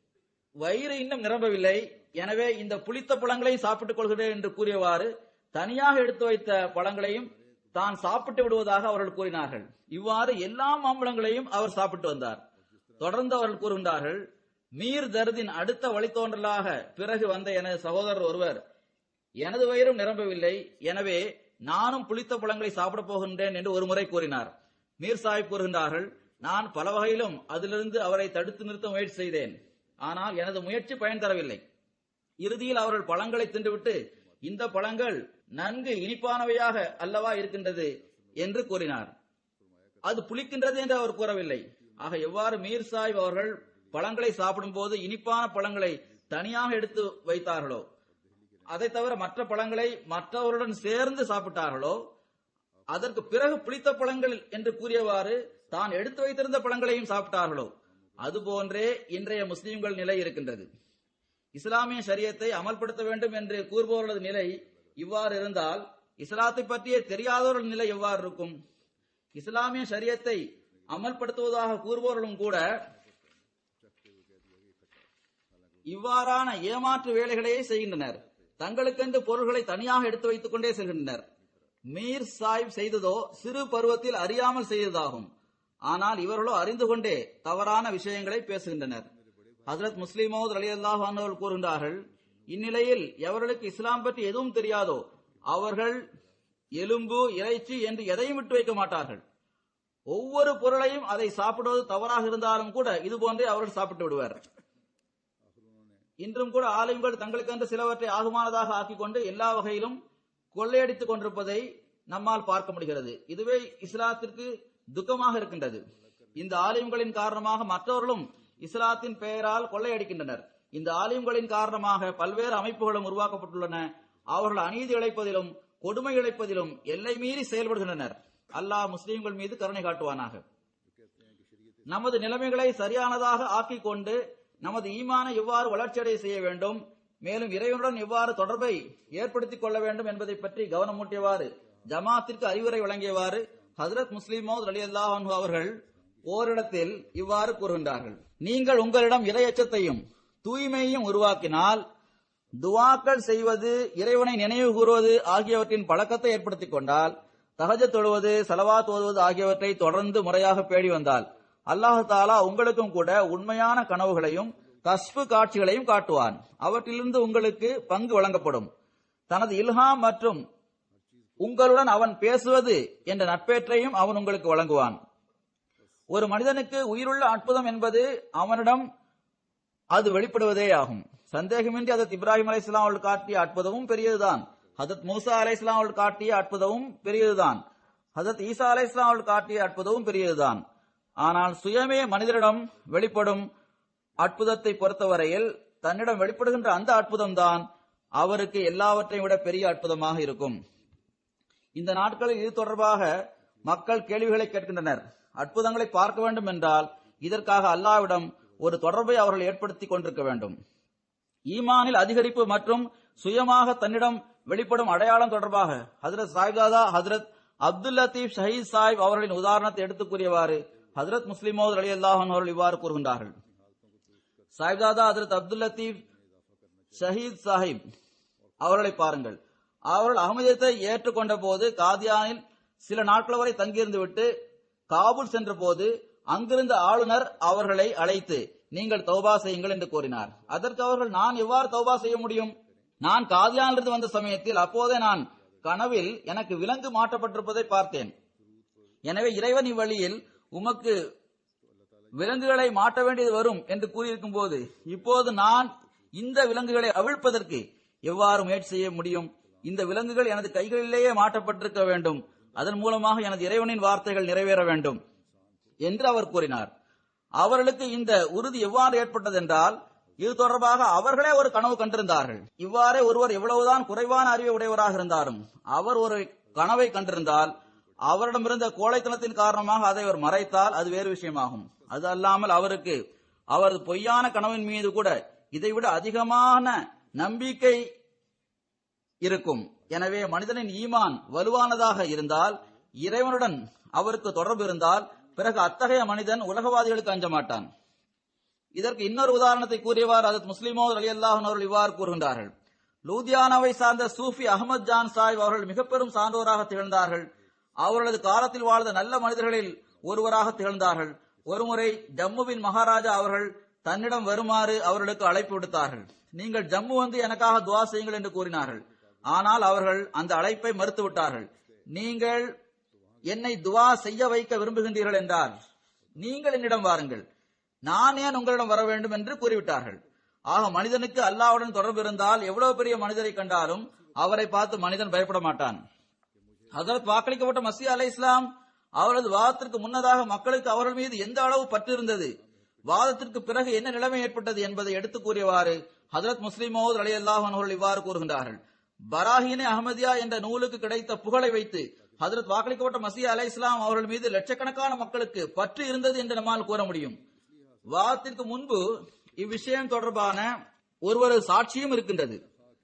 வயிறு இன்னும் நிரம்பவில்லை எனவே இந்த புளித்த பழங்களை சாப்பிட்டுக் கொள்கிறேன் என்று கூறியவாறு தனியாக எடுத்து வைத்த பழங்களையும் தான் சாப்பிட்டு விடுவதாக அவர்கள் கூறினார்கள் இவ்வாறு எல்லா மாம்பழங்களையும் அவர் சாப்பிட்டு வந்தார் தொடர்ந்து அவர்கள் கூறுகின்றார்கள் மீர் தர்தின் அடுத்த வழித்தோன்றலாக பிறகு வந்த எனது சகோதரர் ஒருவர் எனது வயிறும் நிரம்பவில்லை எனவே நானும் புளித்த பழங்களை சாப்பிட போகின்றேன் என்று ஒரு முறை கூறினார் மீர் சாஹிப் கூறுகின்றார்கள் நான் பல வகையிலும் அதிலிருந்து அவரை தடுத்து நிறுத்த முயற்சி செய்தேன் ஆனால் எனது முயற்சி பயன் தரவில்லை இறுதியில் அவர்கள் பழங்களை தின்றுவிட்டு இந்த பழங்கள் நன்கு இனிப்பானவையாக அல்லவா இருக்கின்றது என்று கூறினார் அது புளிக்கின்றது என்று அவர் கூறவில்லை ஆக எவ்வாறு மீர் சாஹிப் அவர்கள் பழங்களை சாப்பிடும் போது இனிப்பான பழங்களை தனியாக எடுத்து வைத்தார்களோ அதை தவிர மற்ற பழங்களை மற்றவருடன் சேர்ந்து சாப்பிட்டார்களோ அதற்கு பிறகு புளித்த பழங்கள் என்று கூறியவாறு தான் எடுத்து வைத்திருந்த பழங்களையும் சாப்பிட்டார்களோ அதுபோன்றே இன்றைய முஸ்லிம்கள் நிலை இருக்கின்றது இஸ்லாமிய சரியத்தை அமல்படுத்த வேண்டும் என்று கூறுபவர்களது நிலை இவ்வாறு இருந்தால் இஸ்லாத்தை பற்றிய தெரியாதவர்கள் நிலை எவ்வாறு இருக்கும் இஸ்லாமிய சரியத்தை அமல்படுத்துவதாக கூறுபவர்களும் கூட இவ்வாறான ஏமாற்று வேலைகளையே செய்கின்றனர் தங்களுக்கென்று பொருள்களை தனியாக எடுத்து வைத்துக் கொண்டே செல்கின்றனர் மீர் சாஹிப் செய்ததோ சிறு பருவத்தில் அறியாமல் செய்ததாகும் ஆனால் இவர்களோ அறிந்து கொண்டே தவறான விஷயங்களை பேசுகின்றனர் ஹசரத் முஸ்லிமோத் அலி அல்லாஹ் அவர்கள் கூறுகின்றார்கள் இந்நிலையில் எவர்களுக்கு இஸ்லாம் பற்றி எதுவும் தெரியாதோ அவர்கள் எலும்பு இறைச்சி என்று எதையும் விட்டு வைக்க மாட்டார்கள் ஒவ்வொரு பொருளையும் அதை சாப்பிடுவது தவறாக இருந்தாலும் கூட இது போன்றே அவர்கள் சாப்பிட்டு விடுவர் இன்றும் கூட ஆலயங்கள் தங்களுக்கென்று சிலவற்றை ஆகுமானதாக ஆக்கிக் கொண்டு எல்லா வகையிலும் கொள்ளையடித்துக் கொண்டிருப்பதை நம்மால் பார்க்க முடிகிறது இதுவே இஸ்லாத்திற்கு துக்கமாக இருக்கின்றது இந்த ஆலயங்களின் காரணமாக மற்றவர்களும் இஸ்லாத்தின் பெயரால் கொள்ளையடிக்கின்றனர் இந்த ஆலயங்களின் காரணமாக பல்வேறு அமைப்புகளும் உருவாக்கப்பட்டுள்ளன அவர்கள் அநீதி இழைப்பதிலும் கொடுமை இழைப்பதிலும் எல்லை மீறி செயல்படுகின்றனர் அல்லாஹ் முஸ்லிம்கள் மீது கருணை காட்டுவானாக நமது நிலைமைகளை சரியானதாக ஆக்கிக் கொண்டு நமது ஈமான எவ்வாறு வளர்ச்சியடைய செய்ய வேண்டும் மேலும் இறைவனுடன் எவ்வாறு தொடர்பை ஏற்படுத்திக் கொள்ள வேண்டும் என்பதை பற்றி கவனமூட்டியவாறு ஜமாத்திற்கு அறிவுரை வழங்கியவாறு ஹசரத் முஸ்லிம் அலி அல்லாஹ் அவர்கள் ஓரிடத்தில் இவ்வாறு கூறுகின்றார்கள் நீங்கள் உங்களிடம் இரையச்சத்தையும் தூய்மையையும் உருவாக்கினால் துவாக்கள் செய்வது இறைவனை நினைவு கூறுவது ஆகியவற்றின் பழக்கத்தை ஏற்படுத்திக் கொண்டால் தகஜ தொழுவது சலவாத் ஓதுவது ஆகியவற்றை தொடர்ந்து முறையாக பேடி வந்தால் அல்லாஹு தாலா உங்களுக்கும் கூட உண்மையான கனவுகளையும் கஸ்பு காட்சிகளையும் காட்டுவான் அவற்றிலிருந்து உங்களுக்கு பங்கு வழங்கப்படும் தனது இல்ஹாம் மற்றும் உங்களுடன் அவன் பேசுவது என்ற நட்பேற்றையும் அவன் உங்களுக்கு வழங்குவான் ஒரு மனிதனுக்கு உயிருள்ள அற்புதம் என்பது அவனிடம் அது வெளிப்படுவதே ஆகும் சந்தேகமின்றி அதத் இப்ராஹிம் அலை இஸ்லாம் அவர்கள் காட்டிய அற்புதமும் பெரியதுதான் ஹதத் மூசா அலை இஸ்லாம் அவர்கள் காட்டிய அற்புதமும் பெரியதுதான் ஹதத் ஈசா அலை இஸ்லாம் அவர்கள் காட்டிய அற்புதமும் பெரியதுதான் ஆனால் சுயமே மனிதரிடம் வெளிப்படும் அற்புதத்தை பொறுத்தவரையில் தன்னிடம் வெளிப்படுகின்ற அந்த அற்புதம் தான் அவருக்கு எல்லாவற்றையும் விட பெரிய அற்புதமாக இருக்கும் இந்த நாட்களில் இது தொடர்பாக மக்கள் கேள்விகளை கேட்கின்றனர் அற்புதங்களை பார்க்க வேண்டும் என்றால் இதற்காக அல்லாவிடம் ஒரு தொடர்பை அவர்கள் ஏற்படுத்திக் கொண்டிருக்க வேண்டும் ஈமானில் அதிகரிப்பு மற்றும் சுயமாக தன்னிடம் வெளிப்படும் அடையாளம் தொடர்பாக ஹசரத் சாய்தாதா ஹசரத் அப்துல் லத்தீப் ஷஹீத் சாஹிப் அவர்களின் உதாரணத்தை எடுத்துக் கூறியவாறு ஹஜரத் முஸ்லிமோத் அலி அல்லாஹன் அவர்கள் இவ்வாறு கூறுகின்றார்கள் சாஹிப்தாதா ஹஜரத் அப்துல் லத்தீப் ஷஹீத் சாஹிப் அவர்களை பாருங்கள் அவர்கள் அகமதியத்தை ஏற்றுக்கொண்ட போது காதியானில் சில நாட்கள் வரை தங்கியிருந்து விட்டு காபூல் சென்ற போது அங்கிருந்த ஆளுநர் அவர்களை அழைத்து நீங்கள் தௌபா செய்யுங்கள் என்று கூறினார் அதற்கு அவர்கள் நான் எவ்வாறு தௌபா செய்ய முடியும் நான் காதியானிலிருந்து வந்த சமயத்தில் அப்போதே நான் கனவில் எனக்கு விலங்கு மாற்றப்பட்டிருப்பதை பார்த்தேன் எனவே இறைவன் இவ்வழியில் உமக்கு விலங்குகளை மாட்ட வேண்டியது வரும் என்று கூறியிருக்கும் போது இப்போது நான் இந்த விலங்குகளை அவிழ்ப்பதற்கு எவ்வாறு முயற்சி செய்ய முடியும் இந்த விலங்குகள் எனது கைகளிலேயே மாட்டப்பட்டிருக்க வேண்டும் அதன் மூலமாக எனது இறைவனின் வார்த்தைகள் நிறைவேற வேண்டும் என்று அவர் கூறினார் அவர்களுக்கு இந்த உறுதி எவ்வாறு ஏற்பட்டது என்றால் இது தொடர்பாக அவர்களே ஒரு கனவு கண்டிருந்தார்கள் இவ்வாறே ஒருவர் எவ்வளவுதான் குறைவான அறிவை உடையவராக இருந்தாலும் அவர் ஒரு கனவை கண்டிருந்தால் அவரிடமிருந்த கோழைத்தனத்தின் காரணமாக அதை அவர் மறைத்தால் அது வேறு விஷயமாகும் அது அல்லாமல் அவருக்கு அவரது பொய்யான கனவின் மீது கூட இதைவிட அதிகமான நம்பிக்கை இருக்கும் எனவே மனிதனின் ஈமான் வலுவானதாக இருந்தால் இறைவனுடன் அவருக்கு தொடர்பு இருந்தால் பிறகு அத்தகைய மனிதன் உலகவாதிகளுக்கு அஞ்ச மாட்டான் இதற்கு இன்னொரு உதாரணத்தை கூறியவாறு அதத் முஸ்லிமோ அலி அல்லாஹன் அவர்கள் இவ்வாறு கூறுகின்றார்கள் லூதியானாவை சார்ந்த சூஃபி அகமது ஜான் சாஹிப் அவர்கள் மிக பெரும் சான்றோராக திகழ்ந்தார்கள் அவர்களது காலத்தில் வாழ்ந்த நல்ல மனிதர்களில் ஒருவராக திகழ்ந்தார்கள் ஒருமுறை ஜம்முவின் மகாராஜா அவர்கள் தன்னிடம் வருமாறு அவர்களுக்கு அழைப்பு விடுத்தார்கள் நீங்கள் ஜம்மு வந்து எனக்காக துவா செய்யுங்கள் என்று கூறினார்கள் ஆனால் அவர்கள் அந்த அழைப்பை மறுத்து விட்டார்கள் நீங்கள் என்னை துவா செய்ய வைக்க விரும்புகின்றீர்கள் என்றால் நீங்கள் என்னிடம் வாருங்கள் நான் ஏன் உங்களிடம் வர வேண்டும் என்று கூறிவிட்டார்கள் ஆக மனிதனுக்கு அல்லாவுடன் தொடர்பு இருந்தால் எவ்வளவு பெரிய மனிதரை கண்டாலும் அவரை பார்த்து மனிதன் பயப்பட மாட்டான் ஹசரத் வாக்களிக்கப்பட்ட மசி அலை இஸ்லாம் அவரது வாதத்திற்கு முன்னதாக மக்களுக்கு அவர்கள் மீது எந்த அளவு பற்று இருந்தது வாதத்திற்கு பிறகு என்ன நிலைமை ஏற்பட்டது என்பதை எடுத்து கூறியவாறு ஹசரத் முஸ்லிம் மௌத் அலி அல்லாஹன் அவர்கள் இவ்வாறு கூறுகின்றார்கள் பராஹினே அஹமதியா என்ற நூலுக்கு கிடைத்த புகழை வைத்து ஹசரத் வாக்களிக்கப்பட்ட மசி அலை இஸ்லாம் அவர்கள் மீது லட்சக்கணக்கான மக்களுக்கு பற்று இருந்தது என்று நம்மால் கூற முடியும் வாதத்திற்கு முன்பு இவ்விஷயம் தொடர்பான ஒருவரது சாட்சியும் இருக்கின்றது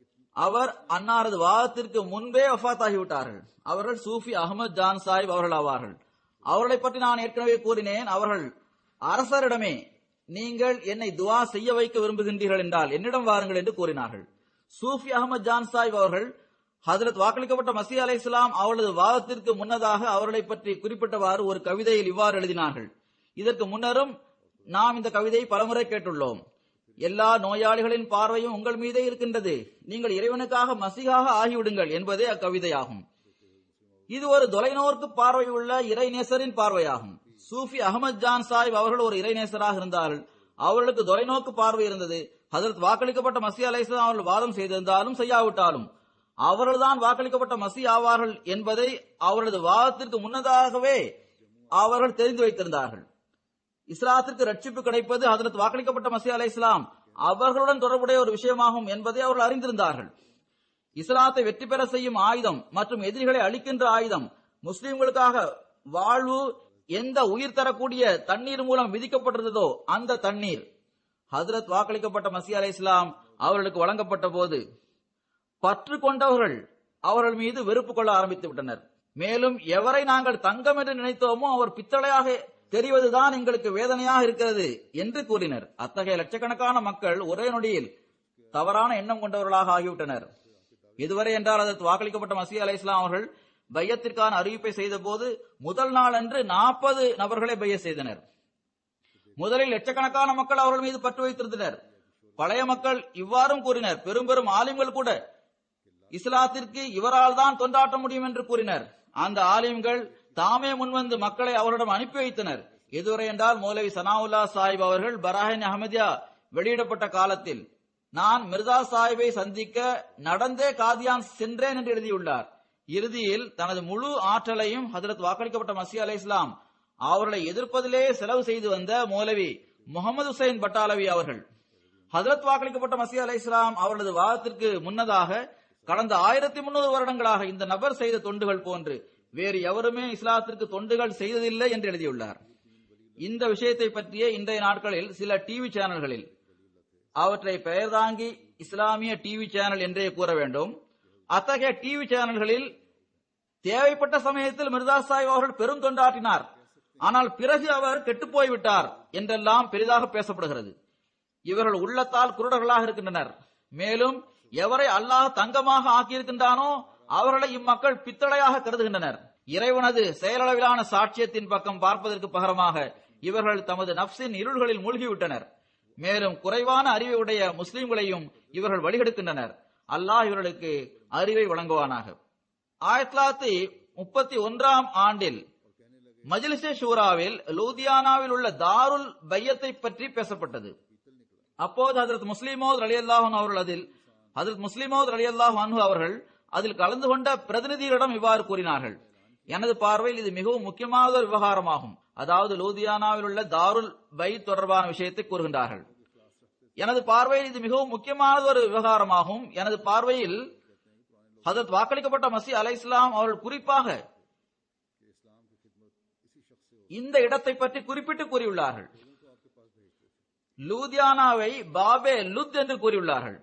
அவர் அன்னாரது வாதத்திற்கு முன்பே வஃத் ஆகிவிட்டார்கள் அவர்கள் சூஃபி அகமது ஜான் சாஹிப் அவர்கள் ஆவார்கள் அவர்களை பற்றி நான் ஏற்கனவே கூறினேன் அவர்கள் அரசரிடமே நீங்கள் என்னை துவா செய்ய வைக்க விரும்புகின்றீர்கள் என்றால் என்னிடம் வாருங்கள் என்று கூறினார்கள் சூஃபி அகமது ஜான் சாஹிப் அவர்கள் ஹதரத் வாக்களிக்கப்பட்ட மசி அலை இஸ்லாம் அவர்களது வாதத்திற்கு முன்னதாக அவர்களை பற்றி குறிப்பிட்டவாறு ஒரு கவிதையில் இவ்வாறு எழுதினார்கள் இதற்கு முன்னரும் நாம் இந்த கவிதையை பலமுறை கேட்டுள்ளோம் எல்லா நோயாளிகளின் பார்வையும் உங்கள் மீதே இருக்கின்றது நீங்கள் இறைவனுக்காக மசிகாக ஆகிவிடுங்கள் என்பதே அக்கவிதையாகும் இது ஒரு தொலைநோர்க்கு பார்வை உள்ள இறைநேசரின் பார்வையாகும் சூஃபி அகமது ஜான் சாஹிப் அவர்கள் ஒரு இறைநேசராக இருந்தார்கள் அவர்களுக்கு தொலைநோக்கு பார்வை இருந்தது ஹதரத் வாக்களிக்கப்பட்ட மசி அலை இஸ்லாம் அவர்கள் வாதம் செய்திருந்தாலும் செய்யாவிட்டாலும் அவர்கள்தான் வாக்களிக்கப்பட்ட மசி ஆவார்கள் என்பதை அவரது வாதத்திற்கு முன்னதாகவே அவர்கள் தெரிந்து வைத்திருந்தார்கள் இஸ்லாத்திற்கு ரட்சிப்பு கிடைப்பது ஹதரத் வாக்களிக்கப்பட்ட மசி அலை இஸ்லாம் அவர்களுடன் தொடர்புடைய ஒரு விஷயமாகும் என்பதை அவர்கள் அறிந்திருந்தார்கள் இஸ்லாத்தை வெற்றி பெற செய்யும் ஆயுதம் மற்றும் எதிரிகளை அழிக்கின்ற ஆயுதம் முஸ்லிம்களுக்காக வாழ்வு எந்த உயிர் தரக்கூடிய தண்ணீர் மூலம் விதிக்கப்பட்டிருந்ததோ அந்த தண்ணீர் ஹசரத் வாக்களிக்கப்பட்ட மசி அலை இஸ்லாம் அவர்களுக்கு வழங்கப்பட்ட போது பற்று கொண்டவர்கள் அவர்கள் மீது வெறுப்பு கொள்ள ஆரம்பித்து விட்டனர் மேலும் எவரை நாங்கள் தங்கம் என்று நினைத்தோமோ அவர் பித்தளையாக தெரிவதுதான் எங்களுக்கு வேதனையாக இருக்கிறது என்று கூறினர் அத்தகைய லட்சக்கணக்கான மக்கள் ஒரே நொடியில் தவறான எண்ணம் கொண்டவர்களாக ஆகிவிட்டனர் இதுவரை என்றால் அதற்கு வாக்களிக்கப்பட்ட மசி அலை இஸ்லாம் அவர்கள் பையத்திற்கான அறிவிப்பை செய்த போது முதல் நாள் அன்று நாற்பது நபர்களை பைய செய்தனர் முதலில் லட்சக்கணக்கான மக்கள் அவர்கள் மீது பற்று வைத்திருந்தனர் பழைய மக்கள் இவ்வாறும் கூறினர் பெரும் பெரும் ஆலிம்கள் கூட இஸ்லாத்திற்கு இவரால் தான் தொண்டாட்ட முடியும் என்று கூறினர் அந்த ஆலிம்கள் தாமே முன்வந்து மக்களை அவரிடம் அனுப்பி வைத்தனர் எதுவரை என்றால் மௌலவி சனாவுல்லா சாஹிப் அவர்கள் பராஹின் அஹமதியா வெளியிடப்பட்ட காலத்தில் நான் மிர்சா சாஹிபை சந்திக்க நடந்தே காதியான் சென்றேன் என்று எழுதியுள்ளார் இறுதியில் தனது முழு ஆற்றலையும் ஹதரத் வாக்களிக்கப்பட்ட மசி அலை இஸ்லாம் அவர்களை எதிர்ப்பதிலே செலவு செய்து வந்த மௌலவி முகமது ஹுசைன் பட்டாலவி அவர்கள் ஹதரத் வாக்களிக்கப்பட்ட மசி அலை இஸ்லாம் அவர்களது வாதத்திற்கு முன்னதாக கடந்த ஆயிரத்தி முன்னூறு வருடங்களாக இந்த நபர் செய்த தொண்டுகள் போன்று வேறு எவருமே இஸ்லாத்திற்கு தொண்டுகள் செய்ததில்லை என்று எழுதியுள்ளார் இந்த விஷயத்தை பற்றிய இன்றைய நாட்களில் சில டிவி சேனல்களில் அவற்றை பெயர் தாங்கி இஸ்லாமிய டிவி சேனல் என்றே கூற வேண்டும் அத்தகைய டிவி சேனல்களில் தேவைப்பட்ட சமயத்தில் மிர்தா சாஹிப் அவர்கள் பெரும் தொண்டாற்றினார் ஆனால் பிறகு அவர் கெட்டுப் போய்விட்டார் என்றெல்லாம் பெரிதாக பேசப்படுகிறது இவர்கள் உள்ளத்தால் குருடர்களாக இருக்கின்றனர் மேலும் எவரை அல்லாஹ் தங்கமாக ஆக்கியிருக்கின்றானோ அவர்களை இம்மக்கள் பித்தளையாக கருதுகின்றனர் இறைவனது செயலளவிலான சாட்சியத்தின் பக்கம் பார்ப்பதற்கு பகரமாக இவர்கள் தமது நப்சின் இருள்களில் மூழ்கிவிட்டனர் மேலும் குறைவான அறிவை உடைய முஸ்லிம்களையும் இவர்கள் வழிகெடுக்கின்றனர் அல்லாஹ் இவர்களுக்கு அறிவை வழங்குவானாக ஆயிரத்தி தொள்ளாயிரத்தி முப்பத்தி ஒன்றாம் ஆண்டில் மஜ்லிஸே ஷூராவில் லூதியானாவில் உள்ள தாருல் பையத்தை பற்றி பேசப்பட்டது அப்போது ஹதரத் முஸ்லிமோத் அலி அல்லாஹன் அவர்கள் அதில் ஹதரத் முஸ்லிமோத் அலி அல்லாஹ் அன்ஹு அவர்கள் அதில் கலந்து கொண்ட பிரதிநிதிகளிடம் இவ்வாறு கூறினார்கள் எனது பார்வையில் இது மிகவும் முக்கியமான ஒரு விவகாரமாகும் அதாவது லூதியானாவில் உள்ள தாருல் பை தொடர்பான விஷயத்தை கூறுகின்றார்கள் எனது பார்வையில் இது மிகவும் முக்கியமான ஒரு விவகாரமாகும் எனது பார்வையில் ஹதரத் வாக்களிக்கப்பட்ட மசி அலை இஸ்லாம் அவர்கள் குறிப்பாக இந்த இடத்தை பற்றி குறிப்பிட்டு கூறியுள்ளார்கள் லூதியானாவை பாபே லுத் என்று கூறியுள்ளார்கள்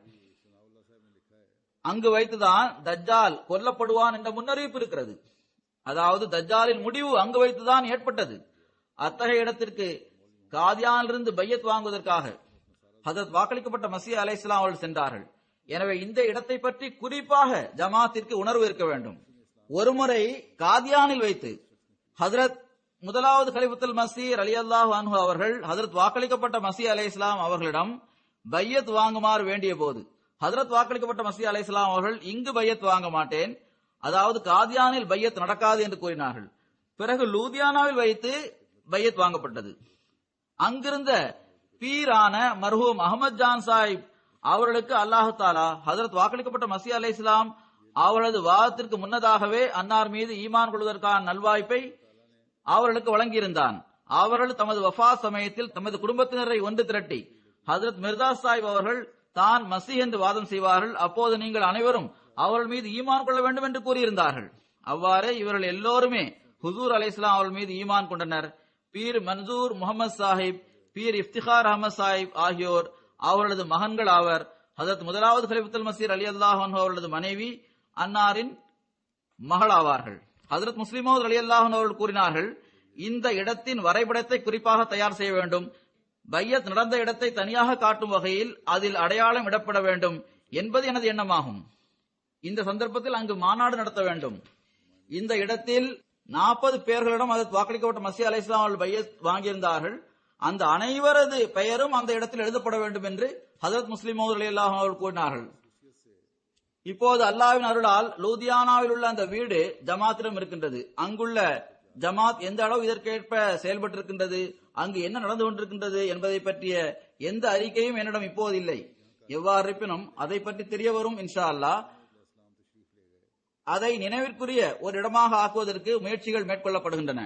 அங்கு வைத்துதான் தஜ்ஜால் கொல்லப்படுவான் என்ற முன்னறிவிப்பு இருக்கிறது அதாவது தஜ்ஜாலின் முடிவு அங்கு வைத்துதான் ஏற்பட்டது அத்தகைய இடத்திற்கு காதியானிலிருந்து பையத் வாங்குவதற்காக ஹதரத் வாக்களிக்கப்பட்ட மசீஹ் அலை இஸ்லாம் அவர்கள் சென்றார்கள் எனவே இந்த இடத்தை பற்றி குறிப்பாக ஜமாத்திற்கு உணர்வு இருக்க வேண்டும் ஒருமுறை காதியானில் வைத்து ஹதரத் முதலாவது கலிபத்துல் மசீர் அலி அல்லாஹ் அன்ஹு அவர்கள் ஹதரத் வாக்களிக்கப்பட்ட மசி அலை இஸ்லாம் அவர்களிடம் பையத் வாங்குமாறு வேண்டிய போது ஹதரத் வாக்களிக்கப்பட்ட மசி அலை இஸ்லாம் அவர்கள் இங்கு பையத் வாங்க மாட்டேன் அதாவது காதியானில் பையத் நடக்காது என்று கூறினார்கள் பிறகு லூதியானாவில் வைத்து பையத் வாங்கப்பட்டது அங்கிருந்த பீரான மர்ஹூம் அகமது ஜான் சாஹிப் அவர்களுக்கு அல்லாஹு தாலா ஹதரத் வாக்களிக்கப்பட்ட மசி அலை இஸ்லாம் அவர்களது வாதத்திற்கு முன்னதாகவே அன்னார் மீது ஈமான் கொள்வதற்கான நல்வாய்ப்பை அவர்களுக்கு வழங்கியிருந்தான் அவர்கள் தமது வஃபா சமயத்தில் தமது குடும்பத்தினரை ஒன்று திரட்டி ஹதரத் மிர்தா சாஹிப் அவர்கள் தான் மசி என்று வாதம் செய்வார்கள் அப்போது நீங்கள் அனைவரும் அவர்கள் மீது ஈமான் கொள்ள வேண்டும் என்று கூறியிருந்தார்கள் அவ்வாறே இவர்கள் எல்லோருமே ஹுசூர் அலை இஸ்லாம் அவர்கள் மீது ஈமான் கொண்டனர் பீர் மன்சூர் முகமது சாஹிப் பீர் இஃப்திகார் அஹமது சாஹிப் ஆகியோர் அவர்களது மகன்கள் ஆவர் ஹதரத் முதலாவது ஹலிபுல் மசீர் அலி அல்லாஹ் அவர்களது மனைவி அன்னாரின் மகள் ஆவார்கள் ஹதரத் முஸ்லிமோத் அலி அல்லாஹன் அவர்கள் கூறினார்கள் இந்த இடத்தின் வரைபடத்தை குறிப்பாக தயார் செய்ய வேண்டும் பையத் நடந்த இடத்தை தனியாக காட்டும் வகையில் அதில் அடையாளம் இடப்பட வேண்டும் என்பது எனது எண்ணமாகும் இந்த சந்தர்ப்பத்தில் அங்கு மாநாடு நடத்த வேண்டும் இந்த இடத்தில் நாற்பது பேர்களிடம் அதற்கு வாக்களிக்கப்பட்ட மசி அலை இஸ்லாம் அவர்கள் பையத் வாங்கியிருந்தார்கள் அந்த அனைவரது பெயரும் அந்த இடத்தில் எழுதப்பட வேண்டும் என்று ஹசரத் முஸ்லிம் அலி அல்லாஹ் அவர்கள் கூறினார்கள் இப்போது அல்லாவின் அருளால் லூதியானாவில் உள்ள அந்த வீடு ஜமாத்திடம் இருக்கின்றது அங்குள்ள ஜமாத் எந்த அளவு இதற்கேற்ப செயல்பட்டிருக்கின்றது அங்கு என்ன நடந்து கொண்டிருக்கின்றது என்பதை பற்றிய எந்த அறிக்கையும் என்னிடம் இப்போது இல்லை எவ்வாறு இருப்பினும் அதை பற்றி தெரிய வரும் இன்ஷா அல்லாஹ் அதை நினைவிற்குரிய ஒரு இடமாக ஆக்குவதற்கு முயற்சிகள் மேற்கொள்ளப்படுகின்றன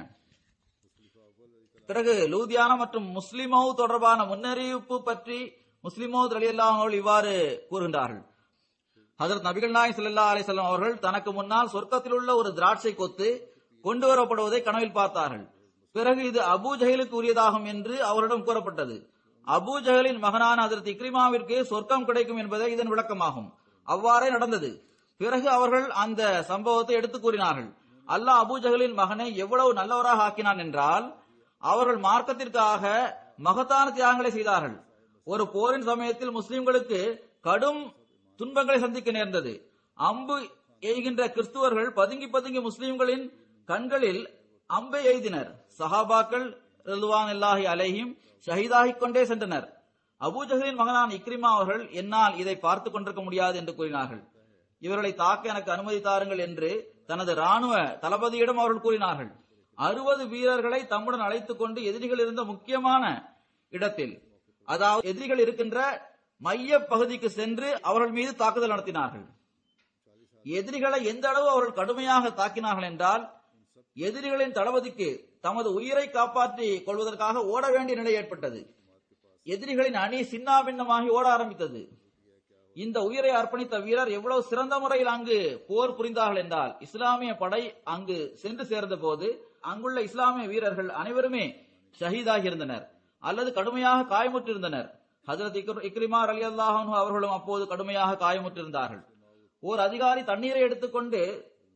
பிறகு லூதியானா மற்றும் முஸ்லிமோ தொடர்பான முன்னறிவிப்பு பற்றி முஸ்லிமோ அலியல்லாஹர்கள் இவ்வாறு கூறுகின்றார்கள் ஹசரத் நபிகள் நாய் சல்லா அலிசல்லாம் அவர்கள் தனக்கு முன்னால் சொர்க்கத்தில் உள்ள ஒரு திராட்சை கொத்து கொண்டு வரப்படுவதை கனவில் பார்த்தார்கள் பிறகு இது அபு ஜஹலுக்கு உரியதாகும் என்று அவரிடம் கூறப்பட்டது அபு ஜஹலின் மகனான ஹசரத் இக்ரிமாவிற்கு சொர்க்கம் கிடைக்கும் என்பதே இதன் விளக்கமாகும் அவ்வாறே நடந்தது பிறகு அவர்கள் அந்த சம்பவத்தை எடுத்து கூறினார்கள் அல்லாஹ் அபு ஜஹலின் மகனை எவ்வளவு நல்லவராக ஆக்கினான் என்றால் அவர்கள் மார்க்கத்திற்காக மகத்தான தியாகங்களை செய்தார்கள் ஒரு போரின் சமயத்தில் முஸ்லிம்களுக்கு கடும் துன்பங்களை சந்திக்க நேர்ந்தது அம்பு எய்கின்ற கிறிஸ்துவர்கள் பதுங்கி பதுங்கி முஸ்லிம்களின் கண்களில் அம்பை எய்தினர் சஹாபாக்கள் ரிதுவான் இல்லாஹி அலைஹிம் ஷஹீதாகிக் கொண்டே சென்றனர் அபூஜஹலின் மகனான இக்ரிமா அவர்கள் என்னால் இதை பார்த்துக் கொண்டிருக்க முடியாது என்று கூறினார்கள் இவர்களை தாக்க எனக்கு அனுமதி தாருங்கள் என்று தனது ராணுவ தளபதியிடம் அவர்கள் கூறினார்கள் அறுபது வீரர்களை தம்முடன் அழைத்துக் கொண்டு எதிரிகள் இருந்த முக்கியமான இடத்தில் அதாவது எதிரிகள் இருக்கின்ற மைய பகுதிக்கு சென்று அவர்கள் மீது தாக்குதல் நடத்தினார்கள் எதிரிகளை எந்த அளவு அவர்கள் கடுமையாக தாக்கினார்கள் என்றால் எதிரிகளின் தளபதிக்கு தமது உயிரை காப்பாற்றிக் கொள்வதற்காக ஓட வேண்டிய நிலை ஏற்பட்டது எதிரிகளின் அணி சின்னாபின்னமாகி ஓட ஆரம்பித்தது இந்த உயிரை அர்ப்பணித்த வீரர் எவ்வளவு சிறந்த முறையில் அங்கு போர் புரிந்தார்கள் என்றால் இஸ்லாமிய படை அங்கு சென்று சேர்ந்த போது அங்குள்ள இஸ்லாமிய வீரர்கள் அனைவருமே ஷஹீதாகி இருந்தனர் அல்லது கடுமையாக காயமுற்றிருந்தனர் ஹசரத் இக்ரிமா அலி அல்லாஹு அவர்களும் அப்போது கடுமையாக காயமுற்றிருந்தார்கள் ஓர் அதிகாரி தண்ணீரை எடுத்துக்கொண்டு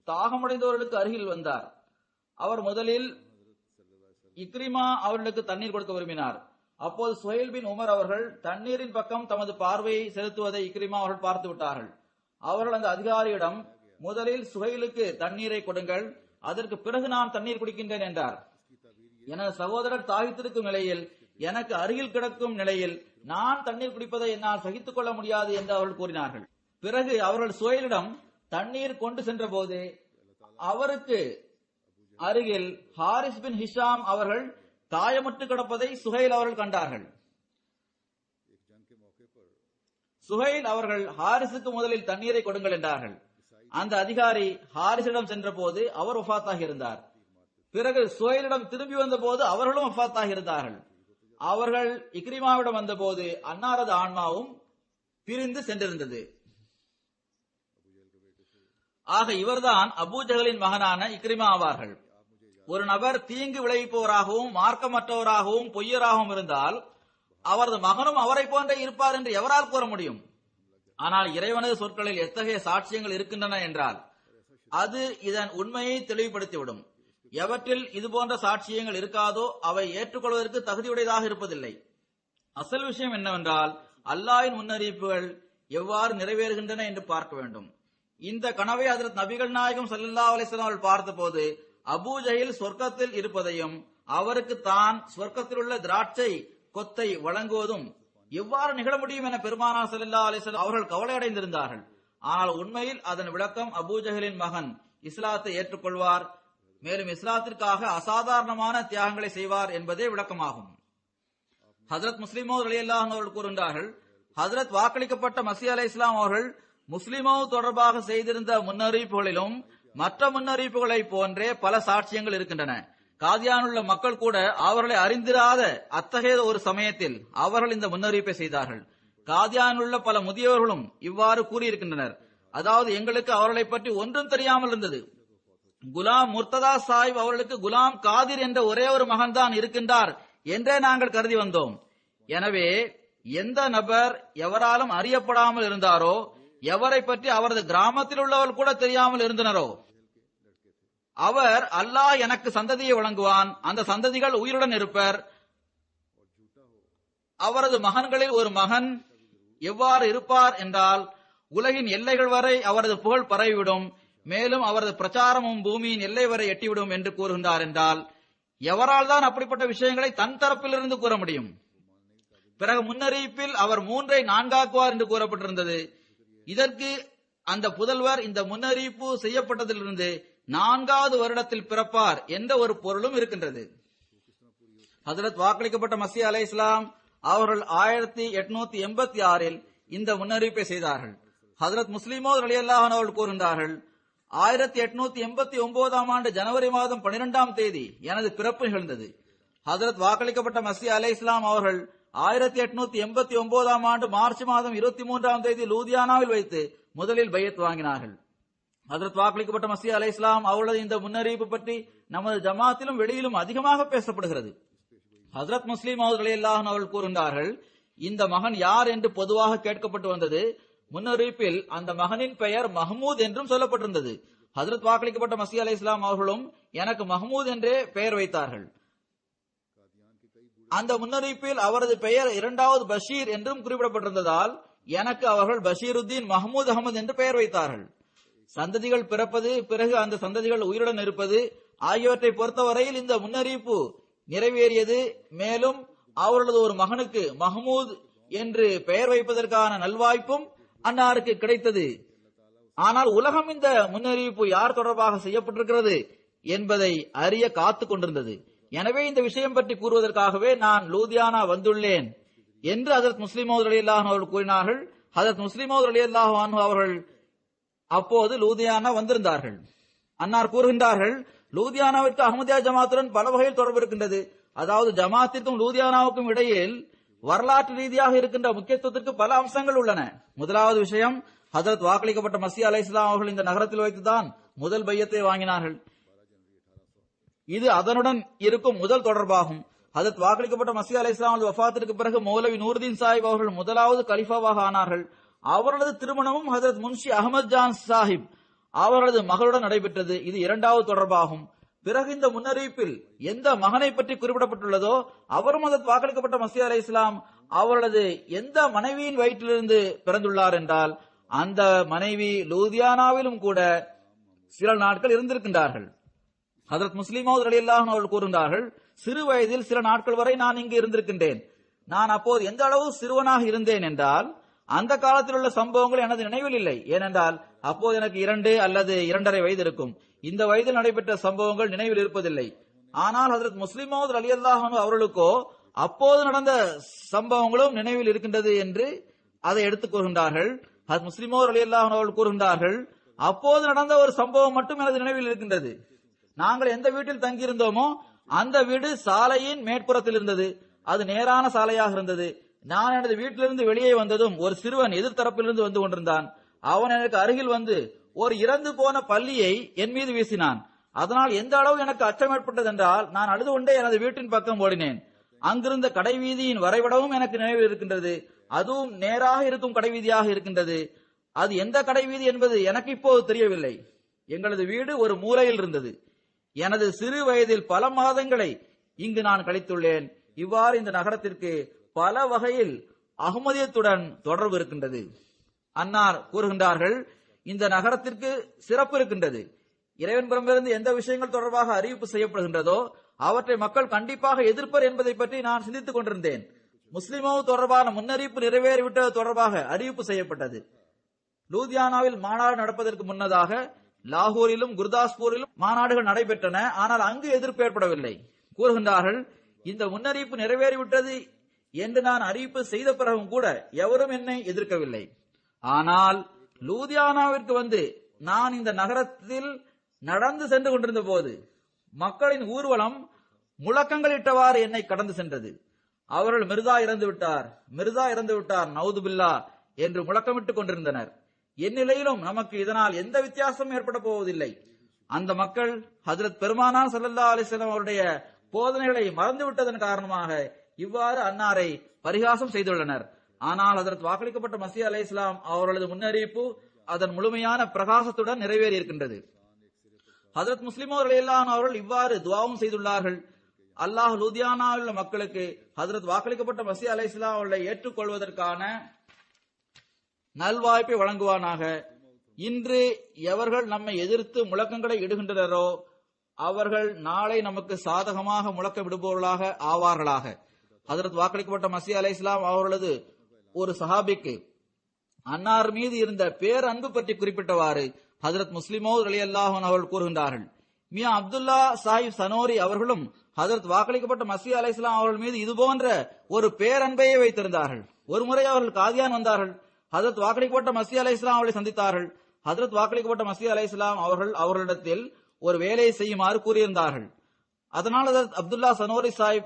தாகமடைந்தவர்களுக்கு அருகில் வந்தார் அவர் முதலில் இக்ரிமா அவர்களுக்கு தண்ணீர் கொடுக்க விரும்பினார் அப்போது சுஹைல் பின் உமர் அவர்கள் தண்ணீரின் பக்கம் தமது பார்வையை செலுத்துவதை இக்ரிமா அவர்கள் பார்த்து விட்டார்கள் அவர்கள் அந்த அதிகாரியிடம் முதலில் சுஹைலுக்கு தண்ணீரை கொடுங்கள் அதற்கு பிறகு நான் தண்ணீர் குடிக்கின்றேன் என்றார் எனது சகோதரர் தாகித்திருக்கும் நிலையில் எனக்கு அருகில் கிடக்கும் நிலையில் நான் தண்ணீர் குடிப்பதை என்னால் சகித்துக் கொள்ள முடியாது என்று அவர்கள் கூறினார்கள் பிறகு அவர்கள் சுயலிடம் தண்ணீர் கொண்டு சென்ற போது அவருக்கு அருகில் ஹாரிஸ் பின் ஹிஷாம் அவர்கள் காயமுற்று கிடப்பதை சுஹைல் அவர்கள் கண்டார்கள் சுஹைல் அவர்கள் ஹாரிஸுக்கு முதலில் தண்ணீரை கொடுங்கள் என்றார்கள் அந்த அதிகாரி ஹாரிஸிடம் சென்ற போது அவர் ஒஃபாத்தாக இருந்தார் பிறகு சுஹைலிடம் திரும்பி வந்த போது அவர்களும் ஒஃபாத்தாக இருந்தார்கள் அவர்கள் இக்ரிமாவிடம் வந்தபோது அன்னாரது ஆன்மாவும் பிரிந்து சென்றிருந்தது ஆக இவர்தான் அபூஜகலின் மகனான இக்ரிமா ஆவார்கள் ஒரு நபர் தீங்கு விளைவிப்பவராகவும் மார்க்கமற்றவராகவும் பொய்யராகவும் இருந்தால் அவரது மகனும் அவரை போன்றே இருப்பார் என்று எவரால் கூற முடியும் ஆனால் இறைவனது சொற்களில் எத்தகைய சாட்சியங்கள் இருக்கின்றன என்றால் அது இதன் உண்மையை தெளிவுபடுத்திவிடும் எவற்றில் இதுபோன்ற சாட்சியங்கள் இருக்காதோ அவை ஏற்றுக்கொள்வதற்கு தகுதியுடையதாக இருப்பதில்லை அசல் விஷயம் என்னவென்றால் அல்லாஹ்வின் முன்னறிவிப்புகள் எவ்வாறு நிறைவேறுகின்றன என்று பார்க்க வேண்டும் இந்த கனவை அதற்கு நபிகள் நாயகம் சல்லல்லா அலிஸ்லாம் அவர்கள் பார்த்தபோது அபூ ஜஹில் சொர்க்கத்தில் இருப்பதையும் அவருக்கு தான் சொர்க்கத்தில் உள்ள திராட்சை கொத்தை வழங்குவதும் எவ்வாறு நிகழ முடியும் என பெருமானார் சல்லல்லா அலிஸ்லாம் அவர்கள் கவலை அடைந்திருந்தார்கள் ஆனால் உண்மையில் அதன் விளக்கம் அபூ ஜஹலின் மகன் இஸ்லாத்தை ஏற்றுக்கொள்வார் மேலும் இஸ்லாத்திற்காக அசாதாரணமான தியாகங்களை செய்வார் என்பதே விளக்கமாகும் ஹசரத் முஸ்லிமோ அலியல்லாஹ் அவர்கள் கூறுகின்றார்கள் ஹசரத் வாக்களிக்கப்பட்ட மசி அலை இஸ்லாம் அவர்கள் முஸ்லிமோ தொடர்பாக செய்திருந்த முன்னறிவிப்புகளிலும் மற்ற முன்னறிவிப்புகளை போன்றே பல சாட்சியங்கள் இருக்கின்றன காதியானுள்ள மக்கள் கூட அவர்களை அறிந்திராத அத்தகைய ஒரு சமயத்தில் அவர்கள் இந்த முன்னறிவிப்பை செய்தார்கள் காதியானுள்ள பல முதியவர்களும் இவ்வாறு கூறியிருக்கின்றனர் அதாவது எங்களுக்கு அவர்களை பற்றி ஒன்றும் தெரியாமல் இருந்தது குலாம் முர்த்ததா சாஹிப் அவர்களுக்கு குலாம் காதிர் என்ற ஒரே ஒரு மகன்தான் இருக்கின்றார் என்றே நாங்கள் கருதி வந்தோம் எனவே எந்த நபர் எவராலும் அறியப்படாமல் இருந்தாரோ எவரை பற்றி அவரது கிராமத்தில் உள்ளவர் கூட தெரியாமல் இருந்தனரோ அவர் அல்லாஹ் எனக்கு சந்ததியை வழங்குவான் அந்த சந்ததிகள் உயிருடன் இருப்பர் அவரது மகன்களில் ஒரு மகன் எவ்வாறு இருப்பார் என்றால் உலகின் எல்லைகள் வரை அவரது புகழ் பரவிவிடும் மேலும் அவரது பிரச்சாரமும் பூமியின் எல்லை வரை எட்டிவிடும் என்று கூறுகின்றார் என்றால் எவரால் தான் அப்படிப்பட்ட விஷயங்களை தன் தரப்பிலிருந்து கூற முடியும் பிறகு முன்னறிவிப்பில் அவர் மூன்றை நான்காக்குவார் என்று கூறப்பட்டிருந்தது இதற்கு அந்த புதல்வர் இந்த முன்னறிவிப்பு செய்யப்பட்டதிலிருந்து நான்காவது வருடத்தில் பிறப்பார் என்ற ஒரு பொருளும் இருக்கின்றது ஹசரத் வாக்களிக்கப்பட்ட மசி அலை இஸ்லாம் அவர்கள் ஆயிரத்தி எட்நூத்தி எண்பத்தி ஆறில் இந்த முன்னறிவிப்பை செய்தார்கள் ஹசரத் முஸ்லிமோ அலியல்லாஹன் அவர்கள் கூறுகின்றார்கள் ஆயிரத்தி எட்நூத்தி எண்பத்தி ஒன்பதாம் ஆண்டு ஜனவரி மாதம் பனிரெண்டாம் தேதி எனது பிறப்பு நிகழ்ந்தது ஹசரத் வாக்களிக்கப்பட்ட மசி அலை இஸ்லாம் அவர்கள் ஆயிரத்தி எட்நூத்தி எண்பத்தி ஒன்பதாம் ஆண்டு மார்ச் மாதம் இருபத்தி மூன்றாம் தேதி லூதியானாவில் வைத்து முதலில் பையத் வாங்கினார்கள் ஹசரத் வாக்களிக்கப்பட்ட மசி அலை இஸ்லாம் அவர்களது இந்த முன்னறிவிப்பு பற்றி நமது ஜமாத்திலும் வெளியிலும் அதிகமாக பேசப்படுகிறது ஹசரத் முஸ்லீம் அல்லாஹன் அவர்கள் கூறுகின்றார்கள் இந்த மகன் யார் என்று பொதுவாக கேட்கப்பட்டு வந்தது முன்னறிவிப்பில் அந்த மகனின் பெயர் மஹமூத் என்றும் சொல்லப்பட்டிருந்தது ஹசரத் வாக்களிக்கப்பட்ட மசி அலை இஸ்லாம் அவர்களும் எனக்கு மஹமூத் என்றே பெயர் வைத்தார்கள் அந்த முன்னறிவிப்பில் அவரது பெயர் இரண்டாவது பஷீர் என்றும் குறிப்பிடப்பட்டிருந்ததால் எனக்கு அவர்கள் பஷீருத்தீன் மஹமூத் அகமது என்று பெயர் வைத்தார்கள் சந்ததிகள் பிறப்பது பிறகு அந்த சந்ததிகள் உயிருடன் இருப்பது ஆகியவற்றை பொறுத்தவரையில் இந்த முன்னறிவிப்பு நிறைவேறியது மேலும் அவர்களது ஒரு மகனுக்கு மஹமூத் என்று பெயர் வைப்பதற்கான நல்வாய்ப்பும் அன்னாருக்கு கிடைத்தது ஆனால் உலகம் இந்த முன்னறிவிப்பு யார் தொடர்பாக செய்யப்பட்டிருக்கிறது என்பதை அறிய காத்துக் கொண்டிருந்தது எனவே இந்த விஷயம் பற்றி கூறுவதற்காகவே நான் லூதியானா வந்துள்ளேன் என்று ஹசரத் முஸ்லிமோத் அலி அல்லாஹ் அவர்கள் கூறினார்கள் ஹசரத் முஸ்லிமோத் அலி அல்லாஹ் அவர்கள் அப்போது லூதியானா வந்திருந்தார்கள் அன்னார் கூறுகின்றார்கள் லூதியானாவிற்கு அகமதியா ஜமாத்துடன் பல வகையில் தொடர்பு இருக்கின்றது அதாவது ஜமாத்திற்கும் லூதியானாவுக்கும் இடையில் வரலாற்று ரீதியாக இருக்கின்ற முக்கியத்துவத்திற்கு பல அம்சங்கள் உள்ளன முதலாவது விஷயம் ஹசரத் வாக்களிக்கப்பட்ட மசி அலை இஸ்லாம் அவர்கள் இந்த நகரத்தில் வைத்துதான் முதல் பையத்தை வாங்கினார்கள் இது அதனுடன் இருக்கும் முதல் தொடர்பாகும் ஹசரத் வாக்களிக்கப்பட்ட மசி அலை இஸ்லாம் வஃபாத்திற்கு பிறகு மௌலவி நூர்தீன் சாஹிப் அவர்கள் முதலாவது கலிஃபாவாக ஆனார்கள் அவர்களது திருமணமும் ஹசரத் முன்ஷி அகமது ஜான் சாஹிப் அவரது மகளுடன் நடைபெற்றது இது இரண்டாவது தொடர்பாகும் பிறகு இந்த முன்னறிவிப்பில் எந்த மகனை பற்றி குறிப்பிடப்பட்டுள்ளதோ அவரும் அதற்கு வாக்களிக்கப்பட்ட மசீ அலை இஸ்லாம் அவரது எந்த மனைவியின் வயிற்றிலிருந்து பிறந்துள்ளார் என்றால் அந்த மனைவி லூதியானாவிலும் கூட சில நாட்கள் இருந்திருக்கின்றார்கள் ஹதரத் முஸ்லிமோத் அலி அவர்கள் கூறுகின்றார்கள் சிறு வயதில் சில நாட்கள் வரை நான் இங்கு இருந்திருக்கின்றேன் நான் அப்போது எந்த அளவு சிறுவனாக இருந்தேன் என்றால் அந்த காலத்தில் உள்ள சம்பவங்கள் எனது நினைவில் இல்லை ஏனென்றால் அப்போது எனக்கு இரண்டு அல்லது இரண்டரை வயது இருக்கும் இந்த வயதில் நடைபெற்ற சம்பவங்கள் நினைவில் இருப்பதில்லை ஆனால் ஹதரத் முஸ்லிமோத் அலி அல்லாஹ் அவர்களுக்கோ அப்போது நடந்த சம்பவங்களும் நினைவில் இருக்கின்றது என்று அதை எடுத்துக் கூறுகின்றார்கள் ஹத் முஸ்லிமோர் அலி அல்லாஹ் அவர்கள் கூறுகின்றார்கள் அப்போது நடந்த ஒரு சம்பவம் மட்டும் எனது நினைவில் இருக்கின்றது நாங்கள் எந்த வீட்டில் தங்கியிருந்தோமோ அந்த வீடு சாலையின் மேற்புறத்தில் இருந்தது அது நேரான சாலையாக இருந்தது நான் எனது வீட்டிலிருந்து வெளியே வந்ததும் ஒரு சிறுவன் எதிர்த்தரப்பிலிருந்து வந்து கொண்டிருந்தான் அவன் எனக்கு அருகில் வந்து ஒரு இறந்து போன பள்ளியை என் மீது வீசினான் அதனால் எந்த அளவு எனக்கு அச்சம் ஏற்பட்டது என்றால் நான் அழுது கொண்டே எனது வீட்டின் பக்கம் ஓடினேன் அங்கிருந்த கடைவீதியின் வரைபடமும் எனக்கு நினைவில் இருக்கின்றது அதுவும் நேராக இருக்கும் கடைவீதியாக இருக்கின்றது அது எந்த கடைவீதி என்பது எனக்கு இப்போது தெரியவில்லை எங்களது வீடு ஒரு மூலையில் இருந்தது எனது சிறு வயதில் பல மாதங்களை இங்கு நான் கழித்துள்ளேன் இவ்வாறு இந்த நகரத்திற்கு பல வகையில் அகமதியத்துடன் தொடர்பு இருக்கின்றது அன்னார் கூறுகின்றார்கள் இந்த நகரத்திற்கு சிறப்பு இருக்கின்றது இறைவன் புறமிருந்து எந்த விஷயங்கள் தொடர்பாக அறிவிப்பு செய்யப்படுகின்றதோ அவற்றை மக்கள் கண்டிப்பாக எதிர்ப்பர் என்பதை பற்றி நான் சிந்தித்துக் கொண்டிருந்தேன் முஸ்லிமோ தொடர்பான முன்னறிவிப்பு நிறைவேறிவிட்டது தொடர்பாக அறிவிப்பு செய்யப்பட்டது லூதியானாவில் மாநாடு நடப்பதற்கு முன்னதாக லாகூரிலும் குர்தாஸ்பூரிலும் மாநாடுகள் நடைபெற்றன ஆனால் அங்கு எதிர்ப்பு ஏற்படவில்லை கூறுகின்றார்கள் இந்த முன்னறிவிப்பு நிறைவேறிவிட்டது என்று நான் அறிவிப்பு செய்த பிறகும் கூட எவரும் என்னை எதிர்க்கவில்லை ஆனால் லூதியானாவிற்கு வந்து நான் இந்த நகரத்தில் நடந்து சென்று கொண்டிருந்த போது மக்களின் ஊர்வலம் முழக்கங்களிட்டவாறு என்னை கடந்து சென்றது அவர்கள் மிர்தா இறந்து விட்டார் மிர்தா இறந்து விட்டார் நவுது பில்லா என்று முழக்கமிட்டுக் கொண்டிருந்தனர் என் நிலையிலும் நமக்கு இதனால் எந்த வித்தியாசமும் ஏற்பட போவதில்லை அந்த மக்கள் ஹஜரத் பெருமானார் சல்லல்லா அலிஸ்லாம் அவருடைய போதனைகளை மறந்துவிட்டதன் காரணமாக இவ்வாறு அன்னாரை பரிகாசம் செய்துள்ளனர் ஆனால் அதற்கு வாக்களிக்கப்பட்ட மசி அலை இஸ்லாம் அவர்களது முன்னறிவிப்பு அதன் முழுமையான பிரகாசத்துடன் நிறைவேறி இருக்கின்றது ஹதரத் முஸ்லிமோ அலையல்லான் அவர்கள் இவ்வாறு துவாவும் செய்துள்ளார்கள் அல்லாஹ் லூதியானாவில் உள்ள மக்களுக்கு ஹதரத் வாக்களிக்கப்பட்ட மசி அலை இஸ்லாம் அவர்களை ஏற்றுக்கொள்வதற்கான நல்வாய்ப்பை வழங்குவானாக இன்று எவர்கள் நம்மை எதிர்த்து முழக்கங்களை இடுகின்றனரோ அவர்கள் நாளை நமக்கு சாதகமாக முழக்கம் விடுபவர்களாக ஆவார்களாக ஹதரத் வாக்களிக்கப்பட்ட மசி அலை இஸ்லாம் அவர்களது ஒரு சஹாபிக்கு அன்னார் மீது இருந்த பேரன்பு பற்றி குறிப்பிட்டவாறு ஹதரத் முஸ்லிமோ அலி அல்லாஹன் அவர்கள் கூறுகின்றார்கள் மியா அப்துல்லா சாஹிப் சனோரி அவர்களும் ஹதரத் வாக்களிக்கப்பட்ட மசி அலை இஸ்லாம் அவர்கள் மீது இது போன்ற ஒரு பேரன்பையே வைத்திருந்தார்கள் ஒருமுறை அவர்கள் காதியான் வந்தார்கள் ஹதரத் வாக்களிக்கப்பட்ட மசி அலை இஸ்லாம் அவர்களை சந்தித்தார்கள் ஹதரத் வாக்களிக்கப்பட்ட மசி அலை இஸ்லாம் அவர்கள் அவர்களிடத்தில் ஒரு வேலையை செய்யுமாறு கூறியிருந்தார்கள் அதனால் ஹதரத் அப்துல்லா சனோரி சாஹிப்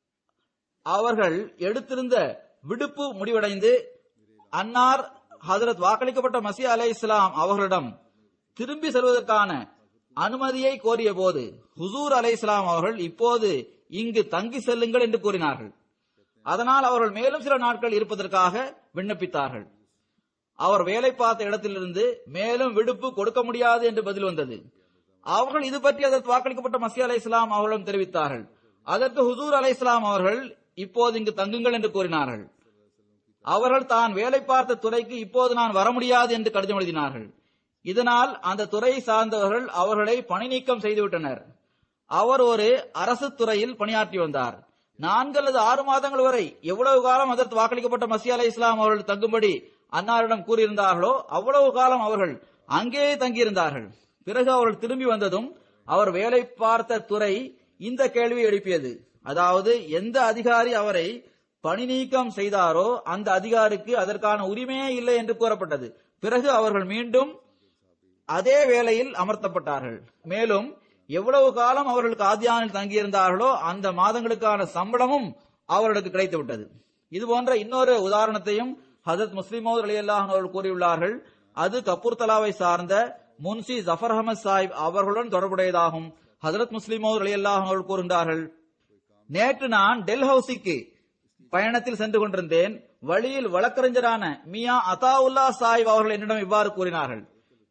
அவர்கள் எடுத்திருந்த விடுப்பு முடிவடைந்து அன்னார் ஹதரத் வாக்களிக்கப்பட்ட மசி அலை இஸ்லாம் அவர்களிடம் திரும்பி செல்வதற்கான அனுமதியை கோரிய போது ஹுசூர் அலை இஸ்லாம் அவர்கள் இப்போது இங்கு தங்கி செல்லுங்கள் என்று கூறினார்கள் அதனால் அவர்கள் மேலும் சில நாட்கள் இருப்பதற்காக விண்ணப்பித்தார்கள் அவர் வேலை பார்த்த இடத்திலிருந்து மேலும் விடுப்பு கொடுக்க முடியாது என்று பதில் வந்தது அவர்கள் இது பற்றி அதற்கு வாக்களிக்கப்பட்ட மசி அலை இஸ்லாம் அவர்களிடம் தெரிவித்தார்கள் அதற்கு ஹுசூர் அலை இஸ்லாம் அவர்கள் இப்போது இங்கு தங்குங்கள் என்று கூறினார்கள் அவர்கள் தான் வேலை பார்த்த துறைக்கு இப்போது நான் வர முடியாது என்று கடிதம் எழுதினார்கள் இதனால் அந்த துறையை சார்ந்தவர்கள் அவர்களை பணி நீக்கம் செய்துவிட்டனர் அவர் ஒரு அரசு துறையில் பணியாற்றி வந்தார் நான்கு அல்லது ஆறு மாதங்கள் வரை எவ்வளவு காலம் அதற்கு வாக்களிக்கப்பட்ட மசி அலை இஸ்லாம் அவர்கள் தங்கும்படி அன்னாரிடம் கூறியிருந்தார்களோ அவ்வளவு காலம் அவர்கள் அங்கேயே தங்கியிருந்தார்கள் பிறகு அவர்கள் திரும்பி வந்ததும் அவர் வேலை பார்த்த துறை இந்த கேள்வியை எழுப்பியது அதாவது எந்த அதிகாரி அவரை பணி நீக்கம் செய்தாரோ அந்த அதிகாரிக்கு அதற்கான உரிமையே இல்லை என்று கூறப்பட்டது பிறகு அவர்கள் மீண்டும் அதே வேளையில் அமர்த்தப்பட்டார்கள் மேலும் எவ்வளவு காலம் அவர்கள் காதியானில் தங்கியிருந்தார்களோ அந்த மாதங்களுக்கான சம்பளமும் அவர்களுக்கு கிடைத்து விட்டது இது போன்ற இன்னொரு உதாரணத்தையும் ஹசரத் முஸ்லிமோத் அலி அல்லாஹ் அவர்கள் கூறியுள்ளார்கள் அது கபூர்தலாவை சார்ந்த முன்சி ஜஃபர் அஹமத் சாஹிப் அவர்களுடன் தொடர்புடையதாகும் ஹசரத் முஸ்லிமோத் அலி அல்லாஹ் அவர்கள் கூறுகின்றார்கள் நேற்று நான் டெல் ஹவுசிக்கு பயணத்தில் சென்று கொண்டிருந்தேன் வழியில் வழக்கறிஞரான மியா அதாவுல்லா சாஹிப் அவர்கள் என்னிடம் இவ்வாறு கூறினார்கள்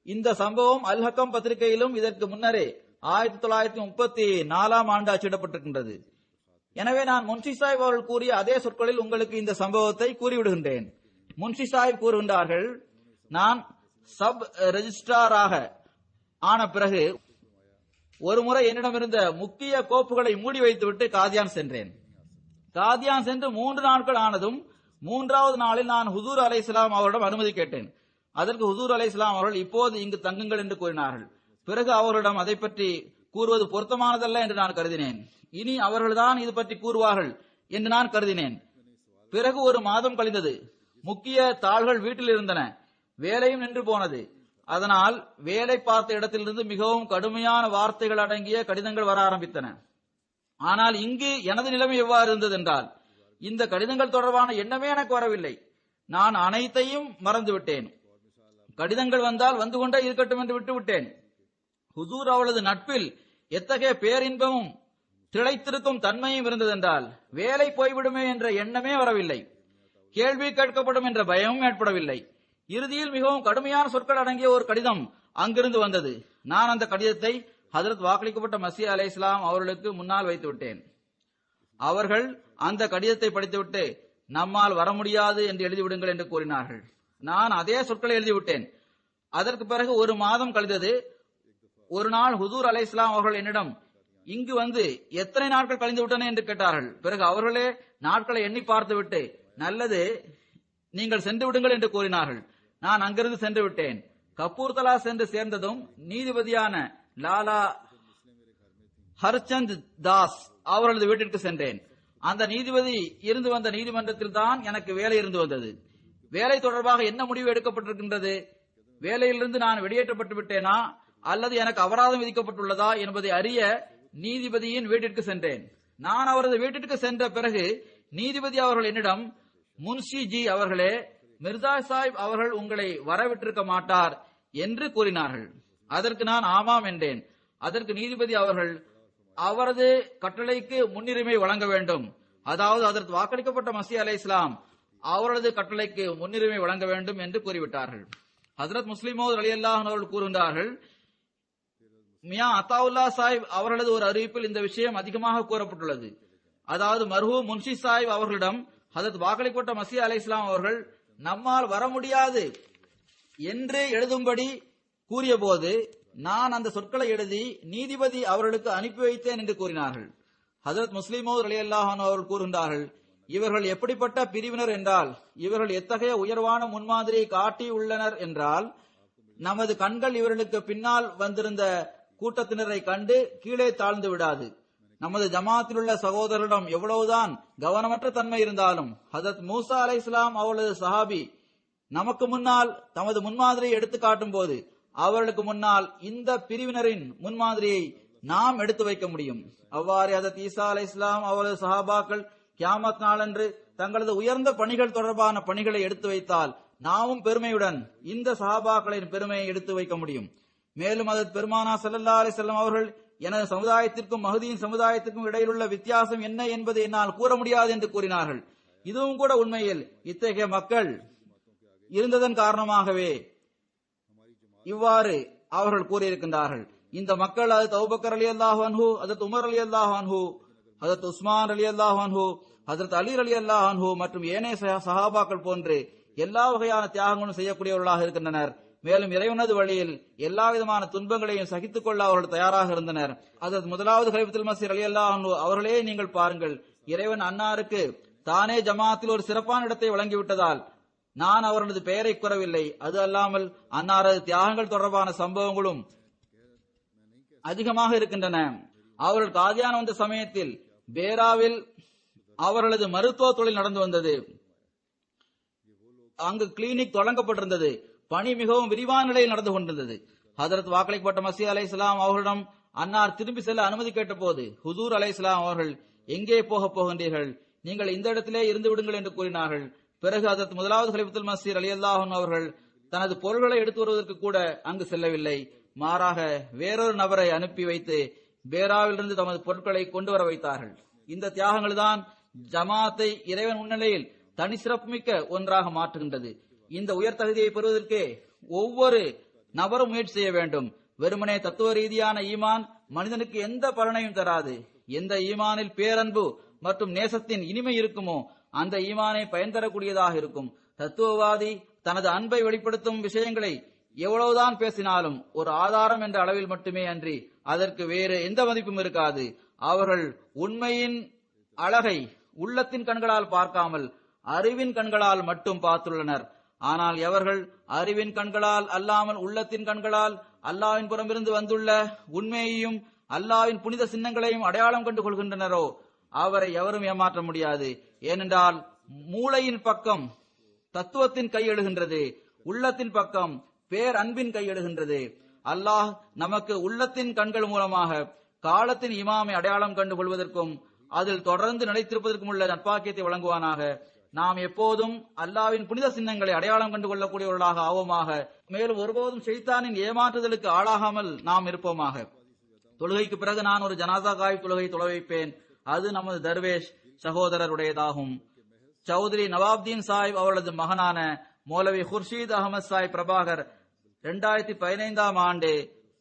இந்த சம்பவம் அல்ஹக்கம் பத்திரிகையிலும் இதற்கு முன்னரே ஆயிரத்தி தொள்ளாயிரத்தி முப்பத்தி நாலாம் ஆண்டு அச்சிடப்பட்டிருக்கின்றது எனவே நான் முன்ஷி சாஹிப் அவர்கள் கூறிய அதே சொற்களில் உங்களுக்கு இந்த சம்பவத்தை கூறிவிடுகின்றேன் முன்ஷி சாஹிப் கூறுகின்றார்கள் நான் சப் ரெஜிஸ்ட்ராராக ஆன பிறகு ஒரு முறை என்னிடமிருந்த முக்கிய கோப்புகளை மூடி வைத்துவிட்டு காதியான் சென்றேன் காதியான் சென்று மூன்று நாட்கள் ஆனதும் மூன்றாவது நாளில் நான் ஹுசூர் அலை இஸ்லாம் அவரிடம் அனுமதி கேட்டேன் அதற்கு ஹுசூர் அலை இஸ்லாம் அவர்கள் இப்போது இங்கு தங்குங்கள் என்று கூறினார்கள் பிறகு அவர்களிடம் அதை பற்றி கூறுவது பொருத்தமானதல்ல என்று நான் கருதினேன் இனி அவர்கள்தான் இது பற்றி கூறுவார்கள் என்று நான் கருதினேன் பிறகு ஒரு மாதம் கழிந்தது முக்கிய தாள்கள் வீட்டில் இருந்தன வேலையும் நின்று போனது அதனால் வேலை பார்த்த இடத்திலிருந்து மிகவும் கடுமையான வார்த்தைகள் அடங்கிய கடிதங்கள் வர ஆரம்பித்தன ஆனால் இங்கு எனது நிலைமை எவ்வாறு இருந்தது என்றால் இந்த கடிதங்கள் தொடர்பான எண்ணமே எனக்கு வரவில்லை நான் அனைத்தையும் மறந்துவிட்டேன் கடிதங்கள் வந்தால் வந்து கொண்டே இருக்கட்டும் என்று விட்டு விட்டேன் ஹுசூர் அவளது நட்பில் எத்தகைய பேரின்பமும் திளைத்திருக்கும் தன்மையும் இருந்ததென்றால் வேலை போய்விடுமே என்ற எண்ணமே வரவில்லை கேள்வி கேட்கப்படும் என்ற பயமும் ஏற்படவில்லை இறுதியில் மிகவும் கடுமையான சொற்கள் அடங்கிய ஒரு கடிதம் அங்கிருந்து வந்தது நான் அந்த கடிதத்தை ஹதரத் வாக்களிக்கப்பட்ட மசி அலை இஸ்லாம் அவர்களுக்கு முன்னால் வைத்து விட்டேன் அவர்கள் அந்த கடிதத்தை படித்துவிட்டு நம்மால் வர முடியாது என்று எழுதிவிடுங்கள் என்று கூறினார்கள் நான் அதே சொற்களை எழுதிவிட்டேன் அதற்கு பிறகு ஒரு மாதம் கழிந்தது ஒரு நாள் ஹுசூர் அலை இஸ்லாம் அவர்கள் என்னிடம் இங்கு வந்து எத்தனை நாட்கள் கழிந்து விட்டன என்று கேட்டார்கள் பிறகு அவர்களே நாட்களை எண்ணி பார்த்துவிட்டு நல்லது நீங்கள் சென்று விடுங்கள் என்று கூறினார்கள் நான் அங்கிருந்து சென்று விட்டேன் கபூர்தலா சென்று சேர்ந்ததும் நீதிபதியான லாலா ஹர்சந்த் தாஸ் அவர்களது வீட்டிற்கு சென்றேன் அந்த நீதிபதி இருந்து வந்த நீதிமன்றத்தில் தான் எனக்கு வேலை இருந்து வந்தது வேலை தொடர்பாக என்ன முடிவு எடுக்கப்பட்டிருக்கின்றது வேலையிலிருந்து நான் வெளியேற்றப்பட்டு விட்டேனா அல்லது எனக்கு அபராதம் விதிக்கப்பட்டுள்ளதா என்பதை அறிய நீதிபதியின் வீட்டிற்கு சென்றேன் நான் அவரது வீட்டிற்கு சென்ற பிறகு நீதிபதி அவர்கள் என்னிடம் முன்ஷி ஜி அவர்களே மிர்சா சாஹிப் அவர்கள் உங்களை வரவிட்டிருக்க மாட்டார் என்று கூறினார்கள் அதற்கு நான் ஆமாம் என்றேன் அதற்கு நீதிபதி அவர்கள் அவரது கட்டளைக்கு முன்னுரிமை வழங்க வேண்டும் அதாவது அதற்கு வாக்களிக்கப்பட்ட மசி அலை இஸ்லாம் அவரது கட்டளைக்கு முன்னுரிமை வழங்க வேண்டும் என்று கூறிவிட்டார்கள் ஹசரத் முஸ்லிமோத் அலி அல்லாஹ் அவர்கள் கூறுகின்றார்கள் மியா அத்தாவுல்லா சாஹிப் அவர்களது ஒரு அறிவிப்பில் இந்த விஷயம் அதிகமாக கூறப்பட்டுள்ளது அதாவது மர்ஹூ முன்ஷி சாஹிப் அவர்களிடம் ஹதரத் வாக்களிக்கப்பட்ட மசி அலை இஸ்லாம் அவர்கள் நம்மால் வர முடியாது என்று எழுதும்படி கூறியபோது நான் அந்த சொற்களை எழுதி நீதிபதி அவர்களுக்கு அனுப்பி வைத்தேன் என்று கூறினார்கள் ஹசரத் முஸ்லிமோர் அலி அல்லாஹான் அவர்கள் கூறுகின்றார்கள் இவர்கள் எப்படிப்பட்ட பிரிவினர் என்றால் இவர்கள் எத்தகைய உயர்வான முன்மாதிரியை காட்டியுள்ளனர் என்றால் நமது கண்கள் இவர்களுக்கு பின்னால் வந்திருந்த கூட்டத்தினரை கண்டு கீழே தாழ்ந்து விடாது நமது ஜமாத்தில் உள்ள சகோதரரிடம் எவ்வளவுதான் கவனமற்ற தன்மை இருந்தாலும் ஹசரத் மூசா அலை இஸ்லாம் அவளது சஹாபி நமக்கு முன்னால் தமது முன்மாதிரியை எடுத்து காட்டும் போது அவர்களுக்கு முன்னால் இந்த பிரிவினரின் முன்மாதிரியை நாம் எடுத்து வைக்க முடியும் அவ்வாறு ஹசரத் ஈசா அலை இஸ்லாம் அவரது சஹாபாக்கள் கியாமத் நாளன்று தங்களது உயர்ந்த பணிகள் தொடர்பான பணிகளை எடுத்து வைத்தால் நாமும் பெருமையுடன் இந்த சஹாபாக்களின் பெருமையை எடுத்து வைக்க முடியும் மேலும் அதற்கு பெருமானா சல்லல்லா அலி செல்லம் அவர்கள் எனது சமுதாயத்திற்கும் மகதியின் சமுதாயத்திற்கும் இடையிலுள்ள வித்தியாசம் என்ன என்பதை என்னால் கூற முடியாது என்று கூறினார்கள் இதுவும் கூட உண்மையில் இத்தகைய மக்கள் இருந்ததன் காரணமாகவே இவ்வாறு அவர்கள் கூறியிருக்கின்றார்கள் இந்த மக்கள் அது தௌபக்கர் அலி அல்லாஹ் அன்ஹு அதத் உமர் அலி அல்லாஹ் அன்ஹு அதத் உஸ்மான் அலி அல்லாஹ் அன்ஹு ஹசரத் அலி அலி அல்லாஹ் அன்ஹு மற்றும் ஏனைய சஹா- சஹாபாக்கள் போன்று எல்லா வகையான தியாகங்களும் செய்யக்கூடியவர்களாக இருக்கின்றனர் மேலும் இறைவனது வழியில் எல்லா விதமான துன்பங்களையும் சகித்துக் கொள்ள அவர்கள் தயாராக இருந்தனர் அதற்கு முதலாவது ஹலிஃபத்துல் மசீர் அலி அல்லாஹ் அன்ஹு அவர்களே நீங்கள் பாருங்கள் இறைவன் அன்னாருக்கு தானே ஜமாத்தில் ஒரு சிறப்பான இடத்தை வழங்கிவிட்டதால் நான் அவர்களது பெயரை கூறவில்லை அது அல்லாமல் அன்னாரது தியாகங்கள் தொடர்பான சம்பவங்களும் அதிகமாக இருக்கின்றன அவர்கள் காதியான் வந்த சமயத்தில் பேராவில் அவர்களது மருத்துவ தொழில் நடந்து வந்தது அங்கு கிளினிக் தொடங்கப்பட்டிருந்தது பணி மிகவும் விரிவான நிலையில் நடந்து கொண்டிருந்தது ஹதரத் வாக்களிக்கப்பட்ட மசி அலை இஸ்லாம் அவர்களிடம் அன்னார் திரும்பி செல்ல அனுமதி கேட்டபோது ஹுசூர் அலை இஸ்லாம் அவர்கள் எங்கே போக போகின்றீர்கள் நீங்கள் இந்த இடத்திலே இருந்து விடுங்கள் என்று கூறினார்கள் பிறகு அதற்கு முதலாவது ஹலிஃபத்துல் மசீர் அலி அல்லாஹன் அவர்கள் தனது பொருள்களை எடுத்து வருவதற்கு கூட அங்கு செல்லவில்லை மாறாக வேறொரு நபரை அனுப்பி வைத்து பேராவிலிருந்து தமது பொருட்களை கொண்டு வர வைத்தார்கள் இந்த தியாகங்கள் தான் ஜமாத்தை இறைவன் முன்னிலையில் தனி சிறப்புமிக்க ஒன்றாக மாற்றுகின்றது இந்த உயர் தகுதியை பெறுவதற்கு ஒவ்வொரு நபரும் முயற்சி செய்ய வேண்டும் வெறுமனே தத்துவ ரீதியான ஈமான் மனிதனுக்கு எந்த பலனையும் தராது எந்த ஈமானில் பேரன்பு மற்றும் நேசத்தின் இனிமை இருக்குமோ அந்த ஈமானை பயன் தரக்கூடியதாக இருக்கும் தத்துவவாதி தனது அன்பை வெளிப்படுத்தும் விஷயங்களை எவ்வளவுதான் பேசினாலும் ஒரு ஆதாரம் என்ற அளவில் மட்டுமே அன்றி அதற்கு வேறு எந்த மதிப்பும் இருக்காது அவர்கள் உண்மையின் அழகை உள்ளத்தின் கண்களால் பார்க்காமல் அறிவின் கண்களால் மட்டும் பார்த்துள்ளனர் ஆனால் எவர்கள் அறிவின் கண்களால் அல்லாமல் உள்ளத்தின் கண்களால் அல்லாவின் புறமிருந்து வந்துள்ள உண்மையையும் அல்லாவின் புனித சின்னங்களையும் அடையாளம் கண்டு கொள்கின்றனரோ அவரை எவரும் ஏமாற்ற முடியாது ஏனென்றால் மூளையின் பக்கம் தத்துவத்தின் கையெழுகின்றது உள்ளத்தின் பக்கம் பேர் அன்பின் கையெழுகின்றது அல்லாஹ் நமக்கு உள்ளத்தின் கண்கள் மூலமாக காலத்தின் இமாமை அடையாளம் கண்டு கொள்வதற்கும் அதில் தொடர்ந்து நிலைத்திருப்பதற்கும் உள்ள நட்பாக்கியத்தை வழங்குவானாக நாம் எப்போதும் அல்லாவின் புனித சின்னங்களை அடையாளம் கண்டு கொள்ளக்கூடியவர்களாக ஆவோமாக மேலும் ஒருபோதும் ஷைத்தானின் ஏமாற்றுதலுக்கு ஆளாகாமல் நாம் இருப்போமாக தொழுகைக்கு பிறகு நான் ஒரு ஜனாதா காய் தொழுகை தொலை வைப்பேன் அது நமது தர்வேஷ் சகோதரருடையதாகும் சௌத்ரி நவாப்தீன் சாஹிப் அவர்களது மகனான மௌலவி குர்ஷீத் அகமது சாஹிப் பிரபாகர் இரண்டாயிரத்தி பதினைந்தாம் ஆண்டு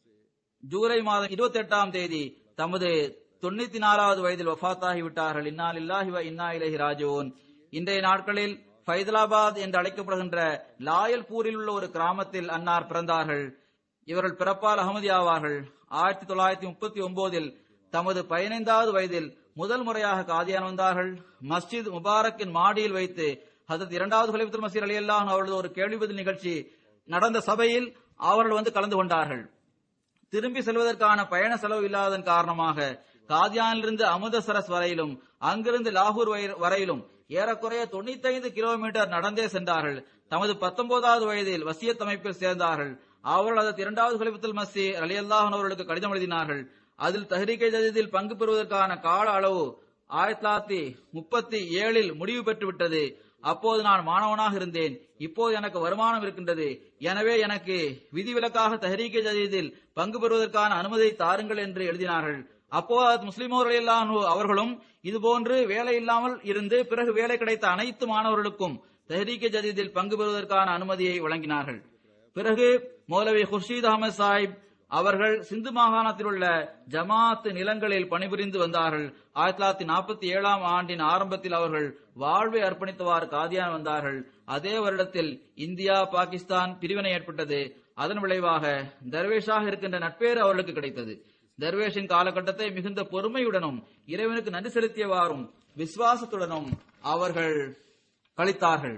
ஜூலை மாதம் இருபத்தி எட்டாம் தேதி தமது தொண்ணூத்தி நாலாவது வயதில் வஃத்தாகி விட்டார்கள் இன்னா லில்லாஹி வ இன்னா இலைஹி ராஜிஊன் இன்றைய நாட்களில் ஃபைதலாபாத் என்று அழைக்கப்படுகின்ற லாயல்பூரில் உள்ள ஒரு கிராமத்தில் அன்னார் பிறந்தார்கள் இவர்கள் பிறப்பால் அகமதி ஆவார்கள் ஆயிரத்தி தொள்ளாயிரத்தி முப்பத்தி ஒன்பதில் தமது பதினைந்தாவது வயதில் முதல் முறையாக காதியான் வந்தார்கள் மஸ்ஜித் முபாரக்கின் மாடியில் வைத்து ஹதரத் இரண்டாவது ஹலிஃபத்துல் மசீர் அலி அல்லாஹ் அவர்களது ஒரு கேள்வி பதில் நிகழ்ச்சி நடந்த சபையில் அவர்கள் வந்து கலந்து கொண்டார்கள் திரும்பி செல்வதற்கான பயண செலவு இல்லாததன் காரணமாக காதியானிலிருந்து அமுதசரஸ் வரையிலும் அங்கிருந்து லாகூர் வரை- வரையிலும் ஏறக்குறைய 95 கிலோமீட்டர் நடந்தே சென்றார்கள் தமது பத்தொன்பதாவது வயதில் வசியத் அமைப்பில் சேர்ந்தார்கள் அவர்கள் அதற்கு இரண்டாவது கலிபத்துல் மசி அலி அல்லாஹன் அவர்களுக்கு கடிதம் எழுதினார்கள் அதில் தஹ்ரீகே ஜதீதில் பங்கு பெறுவதற்கான கால அளவு ஆயிரத்தி தொள்ளாயிரத்தி முப்பத்தி ஏழில் முடிவு பெற்றுவிட்டது அப்போது நான் மாணவனாக இருந்தேன் இப்போது எனக்கு வருமானம் இருக்கின்றது எனவே எனக்கு விதிவிலக்காக தஹரீகே ஜதீதில் பங்கு பெறுவதற்கான அனுமதியை தாருங்கள் என்று எழுதினார்கள் அப்போது முஸ்லிமோர்கள் எல்லாம் அவர்களும் இதுபோன்று வேலை இல்லாமல் இருந்து பிறகு வேலை கிடைத்த அனைத்து மாணவர்களுக்கும் தஹரீகே ஜதீதில் பங்கு பெறுவதற்கான அனுமதியை வழங்கினார்கள் பிறகு மௌலவி குர்ஷீத் அகமது சாஹிப் அவர்கள் சிந்து மாகாணத்தில் உள்ள ஜமாத் நிலங்களில் பணிபுரிந்து வந்தார்கள் ஆயிரத்தி தொள்ளாயிரத்தி நாற்பத்தி ஏழாம் ஆண்டின் ஆரம்பத்தில் அவர்கள் வாழ்வை அர்ப்பணித்தவாறு காதியான் வந்தார்கள் அதே வருடத்தில் இந்தியா பாகிஸ்தான் பிரிவினை ஏற்பட்டது அதன் விளைவாக தர்வேஷாக இருக்கின்ற நட்பேறு அவர்களுக்கு கிடைத்தது தர்வேஷின் காலகட்டத்தை மிகுந்த பொறுமையுடனும் இறைவனுக்கு நன்றி செலுத்தியவாறும் விசுவாசத்துடனும் அவர்கள் கழித்தார்கள்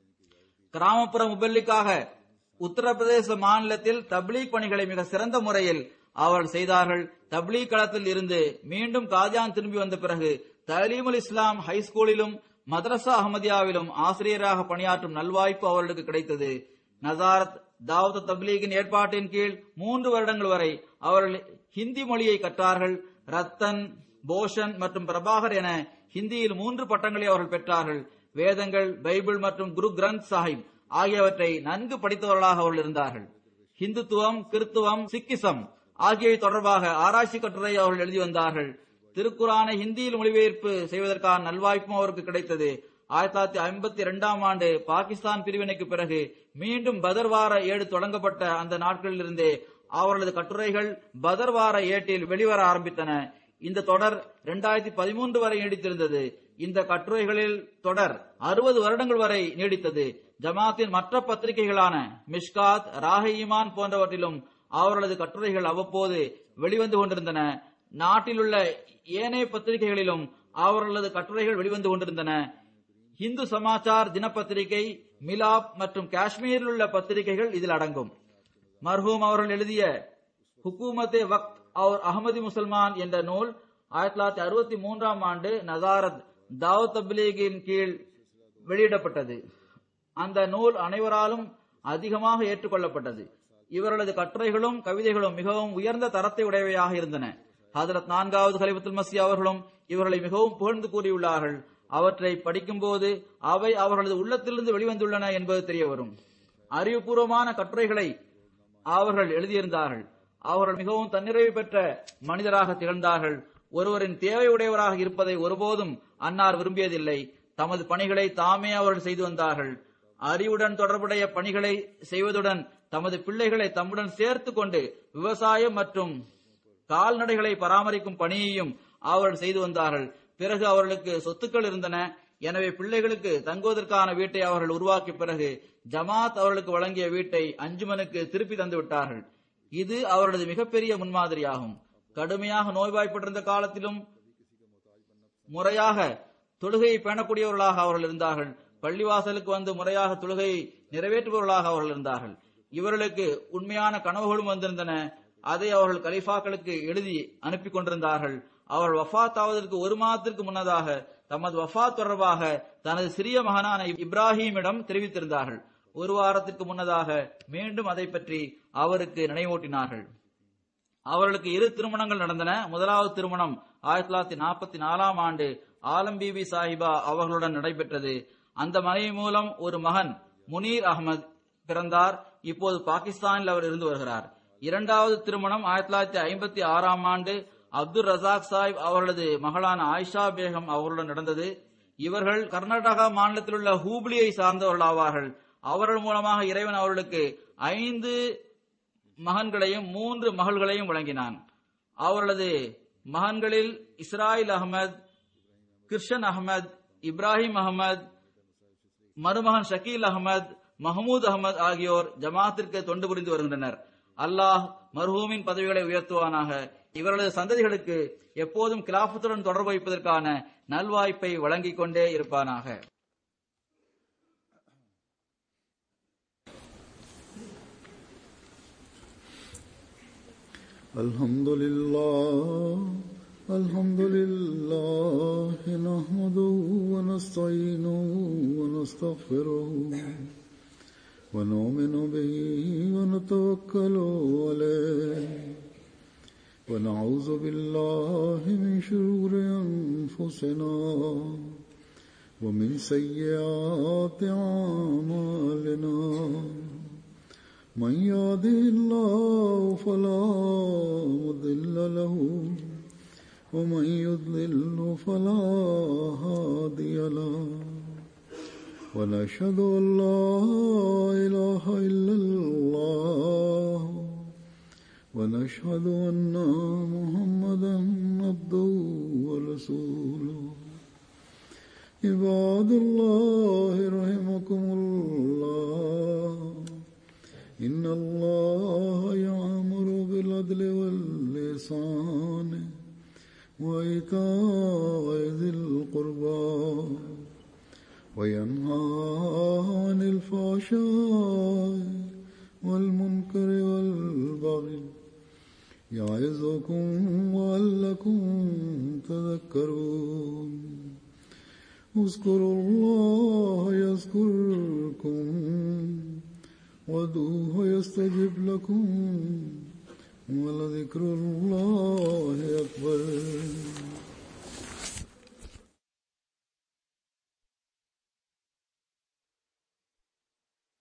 கிராமப்புற முபல்லிக்காக உத்தரப்பிரதேச மாநிலத்தில் தப்லீக் பணிகளை மிக சிறந்த முறையில் அவர்கள் செய்தார்கள் தப்லீக் களத்தில் இருந்து மீண்டும் காஜான் திரும்பி வந்த பிறகு தலீமுல் இஸ்லாம் ஹைஸ்கூலிலும் மதரசா அஹமதியாவிலும் ஆசிரியராக பணியாற்றும் நல்வாய்ப்பு அவர்களுக்கு கிடைத்தது நசாரத் தாவத் தப்லீகின் ஏற்பாட்டின் கீழ் மூன்று வருடங்கள் வரை அவர்கள் ஹிந்தி மொழியை கற்றார்கள் ரத்தன் போஷன் மற்றும் பிரபாகர் என ஹிந்தியில் மூன்று பட்டங்களை அவர்கள் பெற்றார்கள் வேதங்கள் பைபிள் மற்றும் குரு கிரந்த் சாஹிப் ஆகியவற்றை நன்கு படித்தவர்களாக அவர்கள் இருந்தார்கள் ஹிந்துத்துவம் கிறித்துவம் சிக்கிசம் ஆகியவை தொடர்பாக ஆராய்ச்சி கட்டுரை அவர்கள் எழுதி வந்தார்கள் திருக்குரானை ஹிந்தியில் மொழிபெயர்ப்பு செய்வதற்கான நல்வாய்ப்பும் அவருக்கு கிடைத்தது ஆயிரத்தி தொள்ளாயிரத்தி ஐம்பத்தி இரண்டாம் ஆண்டு பாகிஸ்தான் பிரிவினைக்கு பிறகு மீண்டும் பதர் வார ஏடு தொடங்கப்பட்ட அந்த நாட்களிலிருந்தே அவர்களது கட்டுரைகள் பதர் வார ஏட்டில் வெளிவர ஆரம்பித்தன இந்த தொடர் இரண்டாயிரத்தி பதிமூன்று வரை நீடித்திருந்தது இந்த கட்டுரைகளில் தொடர் அறுபது வருடங்கள் வரை நீடித்தது ஜமாத்தின் மற்ற பத்திரிகைகளான மிஷ்காத் ராஹி ஈமான் போன்றவற்றிலும் அவர்களது கட்டுரைகள் அவ்வப்போது வெளிவந்து கொண்டிருந்தன நாட்டிலுள்ள ஏனைய பத்திரிகைகளிலும் அவர்களது கட்டுரைகள் வெளிவந்து கொண்டிருந்தன இந்து சமாச்சார் தினப்பத்திரிகை மிலாப் மற்றும் காஷ்மீரில் உள்ள பத்திரிகைகள் இதில் அடங்கும் மர்ஹூம் அவர்கள் எழுதிய ஹுக்கூமத்தே வக்த் அவர் அகமதி முசல்மான் என்ற நூல் ஆயிரத்தி தொள்ளாயிரத்தி அறுபத்தி மூன்றாம் ஆண்டு நசாரத் தாவத் தப்லீகின் கீழ் வெளியிடப்பட்டது அந்த நூல் அனைவராலும் அதிகமாக ஏற்றுக்கொள்ளப்பட்டது இவர்களது கட்டுரைகளும் கவிதைகளும் மிகவும் உயர்ந்த தரத்தை உடையவையாக இருந்தன ஹதரத் நான்காவது கலிபத்துல் மசி அவர்களும் இவர்களை மிகவும் புகழ்ந்து கூறியுள்ளார்கள் அவற்றை படிக்கும்போது அவை அவர்களது உள்ளத்திலிருந்து வெளிவந்துள்ளன என்பது தெரிய வரும் அறிவுபூர்வமான கட்டுரைகளை அவர்கள் எழுதியிருந்தார்கள் அவர்கள் மிகவும் தன்னிறைவு பெற்ற மனிதராக திகழ்ந்தார்கள் ஒருவரின் தேவையுடையவராக இருப்பதை ஒருபோதும் அன்னார் விரும்பியதில்லை தமது பணிகளை தாமே அவர்கள் செய்து வந்தார்கள் அறிவுடன் தொடர்புடைய பணிகளை செய்வதுடன் தமது பிள்ளைகளை தம்முடன் சேர்த்து கொண்டு விவசாயம் மற்றும் கால்நடைகளை பராமரிக்கும் பணியையும் அவர்கள் செய்து வந்தார்கள் பிறகு அவர்களுக்கு சொத்துக்கள் இருந்தன எனவே பிள்ளைகளுக்கு தங்குவதற்கான வீட்டை அவர்கள் உருவாக்கிய பிறகு ஜமாத் அவர்களுக்கு வழங்கிய வீட்டை அஞ்சுமனுக்கு திருப்பி தந்து விட்டார்கள் இது அவர்களது மிகப்பெரிய முன்மாதிரியாகும் கடுமையாக நோய்வாய்ப்பட்டிருந்த காலத்திலும் முறையாக தொழுகையை பேணக்கூடியவர்களாக அவர்கள் இருந்தார்கள் பள்ளிவாசலுக்கு வந்து முறையாக தொழுகையை நிறைவேற்றுபவர்களாக அவர்கள் இருந்தார்கள் இவர்களுக்கு உண்மையான கனவுகளும் வந்திருந்தன அதை அவர்கள் கலிஃபாக்களுக்கு எழுதி அனுப்பி கொண்டிருந்தார்கள் அவர்கள் வஃபாத் ஆவதற்கு ஒரு மாதத்திற்கு முன்னதாக தமது வஃபாத் தொடர்பாக தனது சிறிய மகனான இப்ராஹீமிடம் தெரிவித்திருந்தார்கள் ஒரு வாரத்திற்கு முன்னதாக மீண்டும் அதை பற்றி அவருக்கு நினைவூட்டினார்கள் அவர்களுக்கு இரு திருமணங்கள் நடந்தன முதலாவது திருமணம் ஆயிரத்தி தொள்ளாயிரத்தி நாற்பத்தி நாலாம் ஆண்டு ஆலம் பிபி சாஹிபா அவர்களுடன் நடைபெற்றது அந்த மனைவி மூலம் ஒரு மகன் முனீர் அகமது பிறந்தார் இப்போது பாகிஸ்தானில் அவர் இருந்து வருகிறார் இரண்டாவது திருமணம் ஆயிரத்தி தொள்ளாயிரத்தி ஐம்பத்தி ஆறாம் ஆண்டு அப்துல் ரசாக் சாஹிப் அவர்களது மகளான ஆயிஷா பேகம் அவர்களுடன் நடந்தது இவர்கள் கர்நாடகா மாநிலத்தில் உள்ள ஹூப்ளியை சார்ந்தவர்கள் ஆவார்கள் அவர்கள் மூலமாக இறைவன் அவர்களுக்கு ஐந்து மகன்களையும் மூன்று மகள்களையும் வழங்கினான் அவர்களது மகன்களில் இஸ்ராயில் அகமது கிருஷ்ணன் அகமது இப்ராஹிம் அகமது மருமகன் ஷக்கீல் அகமது மஹமூத் அகமது ஆகியோர் ஜமாத்திற்கு தொண்டு புரிந்து வருகின்றனர் அல்லாஹ் மர்ஹூமின் பதவிகளை உயர்த்துவானாக இவர்களது சந்ததிகளுக்கு எப்போதும் கிலாபத்துடன் தொடர்பு வைப்பதற்கான நல்வாய்ப்பை வழங்கிக் கொண்டே இருப்பானாக الحمد لله الحمد لله نحمده ونستعينه ونستغفره ونؤمن به ونتوكل عليه ونعوذ بالله من شرور أنفسنا ومن سيئات أعمالنا من يهده الله فلا مضل له ومن يضلل فلا هادي له ونشهد ان لا اله الا الله ونشهد ان محمدا عبده ورسوله عباد الله رحمكم الله إن الله يأمر بالعدل واللسان وإيتاء ذي القربى وينهى عن الفحشاء والمنكر والبغي يعظكم لعلكم تذكرون اذكروا الله يذكركم وادعوه يستجب لكم ولذكر الله أكبر